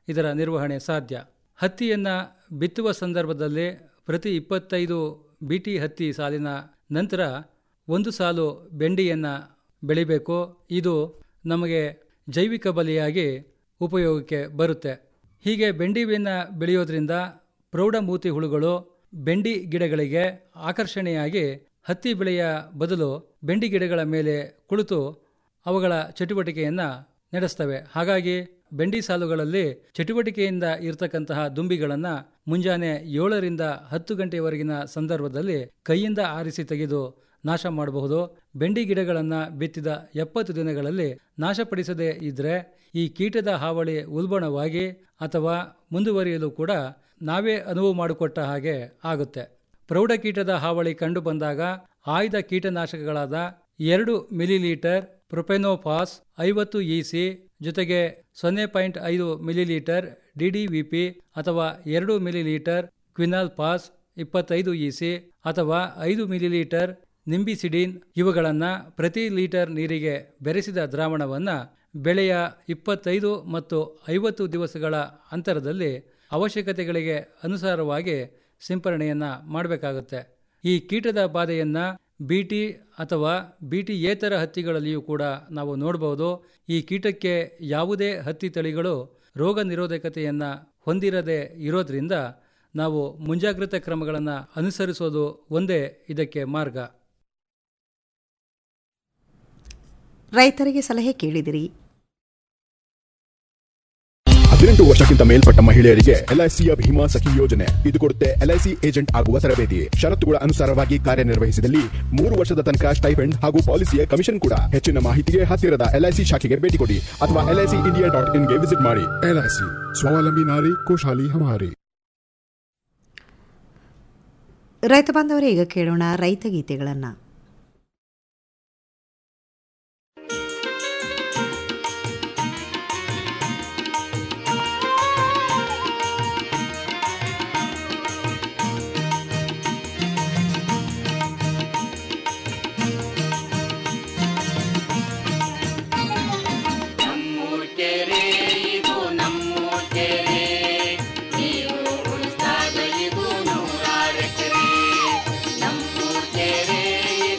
[SPEAKER 8] ಇದರ ನಿರ್ವಹಣೆ ಸಾಧ್ಯ ಹತ್ತಿಯನ್ನು ಬಿತ್ತುವ ಸಂದರ್ಭದಲ್ಲಿ ಪ್ರತಿ ಇಪ್ಪತ್ತೈದು ಬಿಟಿ ಹತ್ತಿ ಸಾಲಿನ ನಂತರ ಒಂದು ಸಾಲು ಬೆಂಡಿಯನ್ನು ಬೆಳಿಬೇಕು ಇದು ನಮಗೆ ಜೈವಿಕ ಬಲಿಯಾಗಿ ಉಪಯೋಗಕ್ಕೆ ಬರುತ್ತೆ ಹೀಗೆ ಬೆಂಡಿಯನ್ನು ಬೆಳೆಯೋದ್ರಿಂದ ಪ್ರೌಢಮೂತಿ ಹುಳುಗಳು ಬೆಂಡಿ ಗಿಡಗಳಿಗೆ ಆಕರ್ಷಣೆಯಾಗಿ ಹತ್ತಿ ಬೆಳೆಯ ಬದಲು ಬೆಂಡಿ ಗಿಡಗಳ ಮೇಲೆ ಕುಳಿತು ಅವುಗಳ ಚಟುವಟಿಕೆಯನ್ನು ನಡೆಸ್ತವೆ ಹಾಗಾಗಿ ಬೆಂಡಿ ಸಾಲುಗಳಲ್ಲಿ ಚಟುವಟಿಕೆಯಿಂದ ಇರತಕ್ಕಂತಹ ದುಂಬಿಗಳನ್ನು ಮುಂಜಾನೆ ಏಳರಿಂದ ಹತ್ತು ಗಂಟೆಯವರೆಗಿನ ಸಂದರ್ಭದಲ್ಲಿ ಕೈಯಿಂದ ಆರಿಸಿ ತೆಗೆದು ನಾಶ ಮಾಡಬಹುದು ಬೆಂಡಿ ಗಿಡಗಳನ್ನು ಬಿತ್ತಿದ ಎಪ್ಪತ್ತು ದಿನಗಳಲ್ಲಿ ನಾಶಪಡಿಸದೇ ಇದ್ದರೆ ಈ ಕೀಟದ ಹಾವಳಿ ಉಲ್ಬಣವಾಗಿ ಅಥವಾ ಮುಂದುವರಿಯಲು ಕೂಡ ನಾವೇ ಅನುವು ಮಾಡಿಕೊಟ್ಟ ಹಾಗೆ ಆಗುತ್ತೆ ಪ್ರೌಢಕೀಟದ ಹಾವಳಿ ಕಂಡು ಬಂದಾಗ ಆಯ್ದ ಕೀಟನಾಶಕಗಳಾದ ಎರಡು ಮಿಲಿಲೀಟರ್ ಪ್ರೊಪೆನೋಫಾಸ್ ಐವತ್ತು ಇಸಿ ಜೊತೆಗೆ ಸೊನ್ನೆ ಪಾಯಿಂಟ್ ಐದು ಮಿಲಿಲೀಟರ್ ಡಿಡಿವಿಪಿ ಅಥವಾ ಎರಡು ಮಿಲಿಲೀಟರ್ ಕ್ವಿನಾಲ್ ಪಾಸ್ ಇಪ್ಪತ್ತೈದು ಇಸಿ ಅಥವಾ ಐದು ಮಿಲಿಲೀಟರ್ ನಿಂಬಿಸಿಡಿನ್ ಇವುಗಳನ್ನು ಪ್ರತಿ ಲೀಟರ್ ನೀರಿಗೆ ಬೆರೆಸಿದ ದ್ರಾವಣವನ್ನು ಬೆಳೆಯ ಇಪ್ಪತ್ತೈದು ಮತ್ತು ಐವತ್ತು ದಿವಸಗಳ ಅಂತರದಲ್ಲಿ ಅವಶ್ಯಕತೆಗಳಿಗೆ ಅನುಸಾರವಾಗಿ ಸಿಂಪರಣೆಯನ್ನು ಮಾಡಬೇಕಾಗುತ್ತೆ ಈ ಕೀಟದ ಬಾಧೆಯನ್ನು ಬಿಟಿ ಅಥವಾ ಬಿಟಿ ಏತರ ಹತ್ತಿಗಳಲ್ಲಿಯೂ ಕೂಡ ನಾವು ನೋಡಬಹುದು ಈ ಕೀಟಕ್ಕೆ ಯಾವುದೇ ಹತ್ತಿ ತಳಿಗಳು ರೋಗ ನಿರೋಧಕತೆಯನ್ನು ಹೊಂದಿರದೇ ಇರೋದ್ರಿಂದ ನಾವು ಮುಂಜಾಗ್ರತಾ ಕ್ರಮಗಳನ್ನು ಅನುಸರಿಸೋದು ಒಂದೇ ಇದಕ್ಕೆ ಮಾರ್ಗ
[SPEAKER 5] ರೈತರಿಗೆ ಸಲಹೆ ಕೇಳಿದಿರಿ
[SPEAKER 9] ಹದಿನೆಂಟು ವರ್ಷಕ್ಕಿಂತ ಮೇಲ್ಪಟ್ಟ ಮಹಿಳೆಯರಿಗೆ ಎಲ್ಐಸಿಯ ಭೀಮಾ ಸಖಿ ಯೋಜನೆ ಇದು ಕೊಡುತ್ತೆ ಎಲ್ಐಸಿ ಏಜೆಂಟ್ ಆಗುವ ತರಬೇತಿ ಷರತ್ತುಗಳ ಅನುಸಾರವಾಗಿ ಕಾರ್ಯನಿರ್ವಹಿಸಿದಲ್ಲಿ ಮೂರು ವರ್ಷದ ತನಕ ಸ್ಟೈಫೆಂಡ್ ಹಾಗೂ ಪಾಲಿಸಿಯ ಕಮಿಷನ್ ಕೂಡ ಹೆಚ್ಚಿನ ಮಾಹಿತಿಗೆ ಹತ್ತಿರದ ಎಲ್ಐಸಿ ಶಾಖೆಗೆ ಭೇಟಿ ಕೊಡಿ ಅಥವಾ ಎಲ್ಐಸಿ ಇಂಡಿಯಾ ಡಾಟ್ ಇನ್ಗೆ ವಿಸಿಟ್ ಮಾಡಿ
[SPEAKER 10] एलआईसी स्वावलंबी नारी खुशहाली हमारी
[SPEAKER 5] ರೈತ ಬಾಂಧವರೇ ಈಗ ಕೇಳೋಣ ರೈತ ಗೀತೆಗಳನ್ನು
[SPEAKER 11] ನಮ್ಮೂರ್ ಕೆರೆ ಇದು ನಮ್ಮೂರ್ ಕೆರೆ ನೀರು ಉಳಿಸ್ದಾಗ ಇದು ನೂರಾರು ಎಕರೆ ನಮ್ಮೂರ್ ಕೆರೆ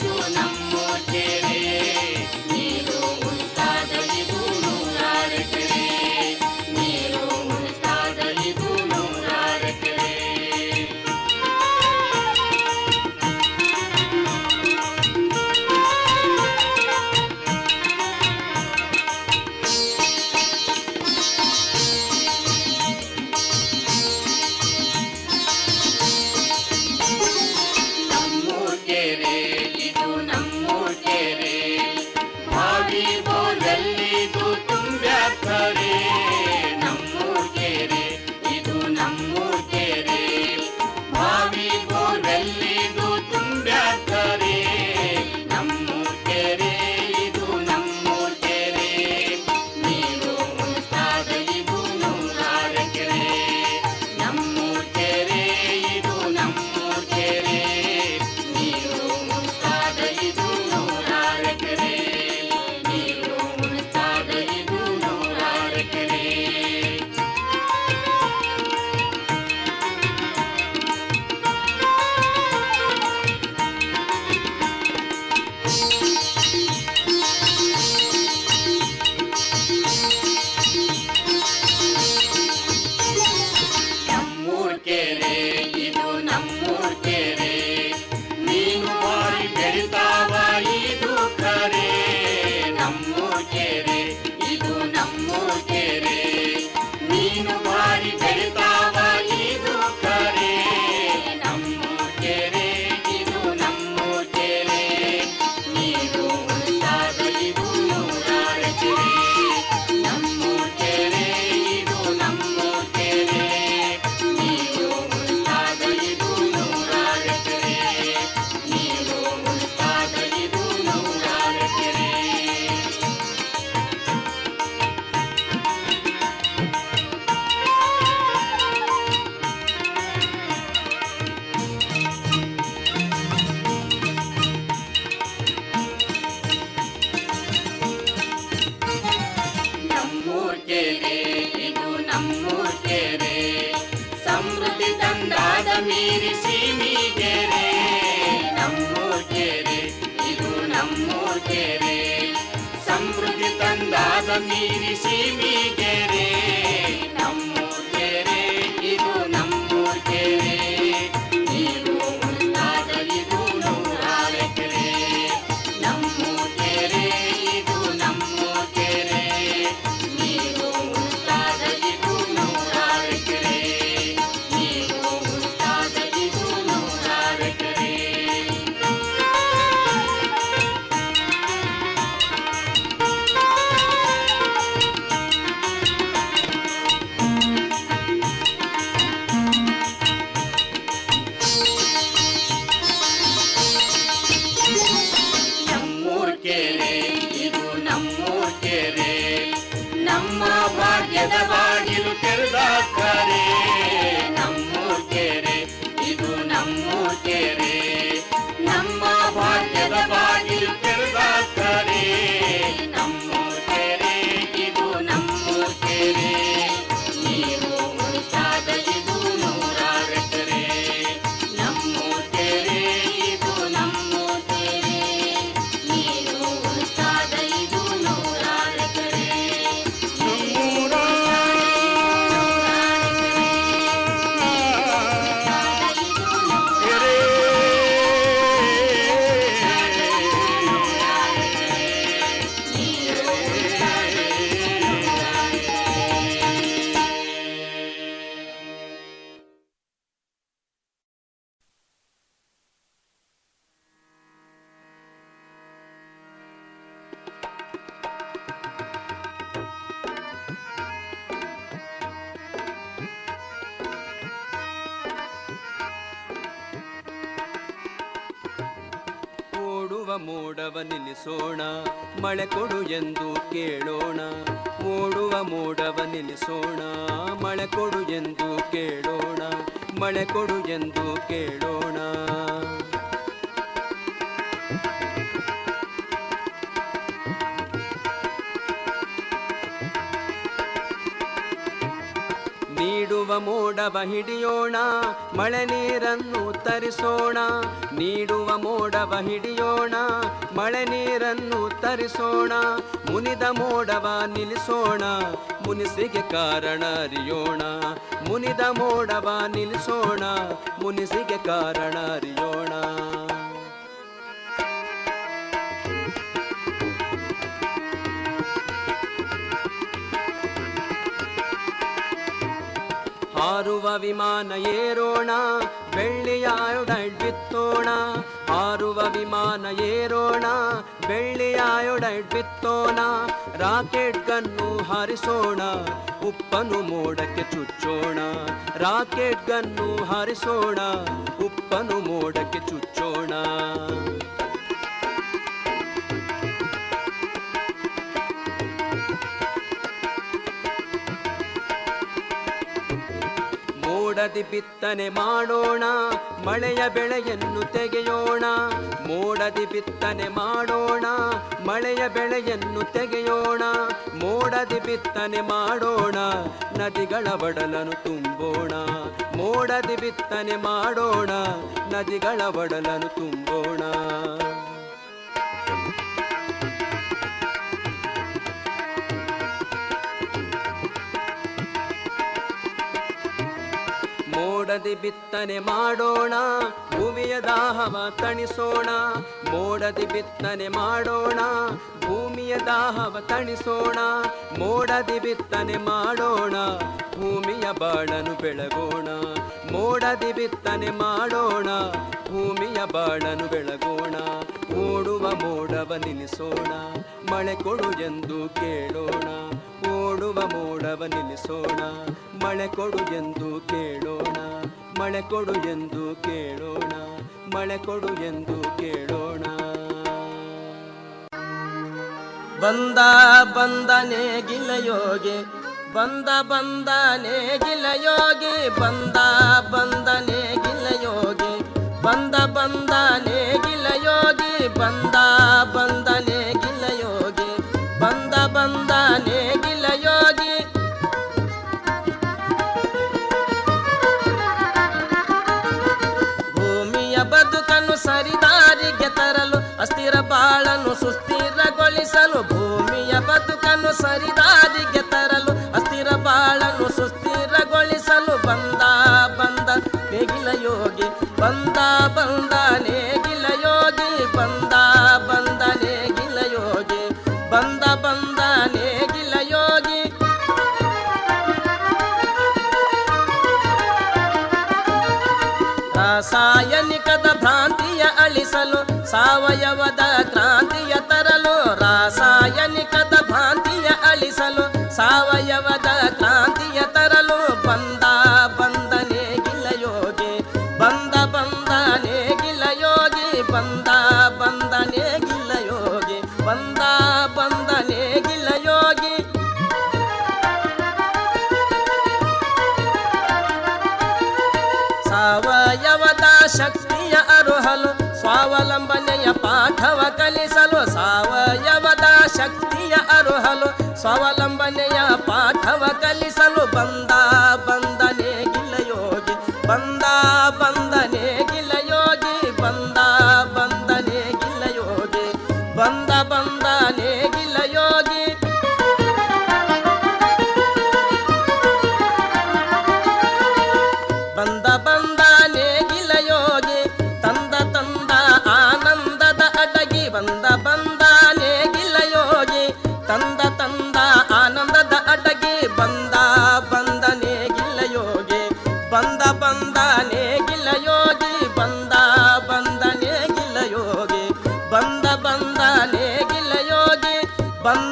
[SPEAKER 11] ಕೆರೆ ಸಮೃದ್ಧಿ ತಂದಾದ ಮೀರಿ ಸೀಮಿಗೆರೆ ನಮ್ಮೂರ್ ಕೆರೆ ಇದು ನಮ್ಮೂರ್ ಕೆರೆ ಸಮೃದ್ಧಿ ತಂದಾದ ಮೀರಿ ಸೀಮಿಗೆರೆ ನಮ್ಮೂರ್ ಕೆರೆ ಇದು ನಮ್ಮೂರ್ ಕೆರೆ ನೀರು ಉಂಟಾದ ಇದು ನೂರಾರು ಎಕರೆ ನಮ್ಮೂರ್ ಕೆರೆ ಇದು ನಮ್ಮೂರ್ ಕೆರೆ ನೀರು ಉಂಟಾದ ಇದು ನೂರಾರು ಎಕರೆ ನೀರು ಉಂಟಾದ ಇದು ನೂರಾರು ಎಕರೆ ನಮ್ಮೂರ್ ಕೆರೆ ಇದು ನಮ್ಮೂರ್ ಕೆರೆ ನಮ್ಮ ಭಾಗ್ಯದ ಬಾಗಿಲು ತೆರೆದ ಕರೆ ನಮ್ಮೂರ್ ಕೆರೆ ಇದು ನಮ್ಮೂರ್ ಕೆರೆ ನಮ್ಮ ಭಾಗ್ಯದ ಬಾಗಿಲು ತೆರೆದ ಕರೆ ನಮ್ಮೂರ್ ಕೆರೆ ಇದು ನಮ್ಮೂರ್ ಕೆರೆ ನೀರು ಉಂಟಾದ ಇದು ನೂರಾರು ಎಕರೆ ನಮ್ಮೂರ್ ಕೆರೆ ಇದು ನಮ್ಮೂರ್ ಕೆರೆ ನೀರು ಉಂಟಾದ ಇದು ನೂರಾರು ಎಕರೆ
[SPEAKER 12] ಓಡುವ ಮೋಡವ ನಿಲ್ಲಿಸೋಣ ಮಳೆ ಕೊಡು ಎಂದು ಕೇಳೋಣ ಓಡುವ ಮೋಡವ ನಿಲ್ಲಿಸೋಣ ಮಳೆ ಕೊಡು ಎಂದು ಕೇಳೋಣ ಮಳೆ ಕೊಡು ಎಂದು ಕೇಳೋಣ ನೀಡುವ ಮೋಡವ ಹಿಡಿಯೋಣ ಮಳೆ ನೀರನ್ನು ತರಿಸೋಣ ನೀಡುವ ಮೋಡವ ಹಿಡಿಯೋಣ ಮಳೆ ನೀರನ್ನು ತರಿಸೋಣ ಮುನಿದ ಮೋಡವ ನಿಲ್ಲಿಸೋಣ ಮುನಿಸಿಗೆ ಕಾರಣ ಅರಿಯೋಣ ಮುನಿದ ಮೋಡವ ನಿಲ್ಲಿಸೋಣ ಮುನಿಸಿಗೆ ಕಾರಣ ಅರಿಯೋಣ ಹಾರುವ ವಿಮಾನ ಏರೋಣ ಬೆಳ್ಳಿಯ ಆಯೊಡೈಡ್ ಬಿತ್ತೋಣ ಹಾರುವ ವಿಮಾನ ಏರೋಣ ಬೆಳ್ಳಿಯ ಆಯೊಡೈಡ್ ಬಿತ್ತೋಣ ರಾಕೆಟ್ ಗನ್ನು ಹಾರಿಸೋಣ ಉಪ್ಪನು ಮೋಡಕ್ಕೆ ಚುಚ್ಚೋಣ ರಾಕೆಟ್ ಗನ್ನು ಹಾರಿಸೋಣ ಉಪ್ಪನು ಮೋಡಕ್ಕೆ ಚುಚ್ಚೋಣ ಮೋಡದಿ ಬಿತ್ತನೆ ಮಾಡೋಣ ಮಳೆಯ ಬೆಳೆಯನ್ನು ತೆಗೆಯೋಣ ಮೋಡದಿ ಬಿತ್ತನೆ ಮಾಡೋಣ ಮಳೆಯ ಬೆಳೆಯನ್ನು ತೆಗೆಯೋಣ ಮೋಡದಿ ಬಿತ್ತನೆ ಮಾಡೋಣ ನದಿಗಳ ಒಡಲನ್ನು ತುಂಬೋಣ ಮೋಡದಿ ಬಿತ್ತನೆ ಮಾಡೋಣ ನದಿಗಳ ಒಡಲನ್ನು ತುಂಬೋಣ ಮೋಡದಿ ಬಿತ್ತನೆ ಮಾಡೋಣ ಭೂಮಿಯ ದಾಹವ ತಣಿಸೋಣ ಮೋಡದಿ ಬಿತ್ತನೆ ಮಾಡೋಣ ಭೂಮಿಯ ದಾಹವ ತಣಿಸೋಣ ಮೋಡದಿ ಬಿತ್ತನೆ ಮಾಡೋಣ ಭೂಮಿಯ ಬಾಳನು ಬೆಳಗೋಣ ಮೋಡದಿ ಬಿತ್ತನೆ ಮಾಡೋಣ ಭೂಮಿಯ ಬಾಳನು ಬೆಳಗೋಣ ಓಡುವ ಮೋಡವ ನಿಲ್ಲಿಸೋಣ ಮಳೆ ಕೊಡು ಎಂದು ಕೇಳೋಣ ಓಡುವ ಮೋಡವ ನಿಲ್ಲಿಸೋಣ ಮಳೆ ಕೊಡು ಎಂದು ಕೇಳೋಣ ಮಳೆ ಕೊಡು ಎಂದು ಕೇಳೋಣ ಮಳೆ ಕೊಡು ಎಂದು ಕೇಳೋಣ
[SPEAKER 13] ಬಂದ ಬಂದನೆ ಗಿಲಯೋಗಿ ಬಂದ ಬಂದನೆ ಗಿಲಯೋಗಿ ಬಂದ ಬಂದನೆ ಗಿಲಯೋಗಿ ಬಂದ ಬಂದನೆ ಗಿಲಯೋಗಿ ಬಂದ ಬಂದನೆ ಗಿಲಯೋಗಿ ಬಂದ ಬಂದನೆ ಗಿಲಯೋಗಿ ರಾಸಾಯನಿಕದ ಭ್ರಾಂತಿಯ ಅಳಿಸಲು ಸಾವಯವದ ಕ್ರಾಂತಿಯ ತರಲು ರಾಸಾಯನಿಕದ ಭ್ರಾಂತಿಯ ಅಳಿಸಲು ಸಾವಯವದ ಕ್ರಾಂತಿಯ ತರಲು ಬಂದ ಬಂದನೆ ಗಿಲ್ಲ ಯೋಗಿ ಬಂದ ಬಂದನೆ ಗಿಲ್ಲ ಯೋಗಿ ಬಂದ ಬಂದನೆ ಗಿಲ್ಲ ಯೋಗಿ ಬಂದ ಬಂದನೆ ಗಿಲ್ಲ ಯೋಗಿ ಸಾವಯವದ ಶಕ್ತಿಯ ಅರುಹಲು ಸ್ವಾವಲಂಬನೆಯ ಪಾಠವ ಕಲಿಸಲು ಸಾವಯವದ ಶಕ್ತಿಯ ಅರುಹಲು ಸ್ವಾವಲಂಬನೆಯ ಪಾಠವ ಕಲಿಸಲು ಬಂದ ಬಂದನೆ ಗಿಲ್ಲ ಯೋಗಿ ಬಂದ ಬಂದನೆ ಗಿಲ್ಲ ಯೋಗಿ ಬಂದ ಬಂದನೆ ಗಿಲ್ಲ ಯೋಗಿ ಬಂದ ಬಂದನೆ ಗಿಲ್ಲ ಯೋಗಿ ಬಂದ ಬಂದ ನೇಗಿಲ ಯೋಗಿ ತಂದ ತಂದ ಆನಂದದ ಅಡಗಿ ಬಂದ ಬಂದ ನೇಗಿಲ ಯೋಗಿ ತಂದ ತಂದ ಆನಂದದ ಅಡಗಿ ಬಂದ ಬಂದ ನೇಗಿಲ ಯೋಗಿ ಬಂದ ಬಂದ ನೇಗಿಲ ಯೋಗಿ ಬಂದ ಬಂದ ನೇಗಿಲ ಯೋಗಿ ಬಂದ ಬಂದ ನೇಗಿಲ ಯೋಗಿ ಬಂದ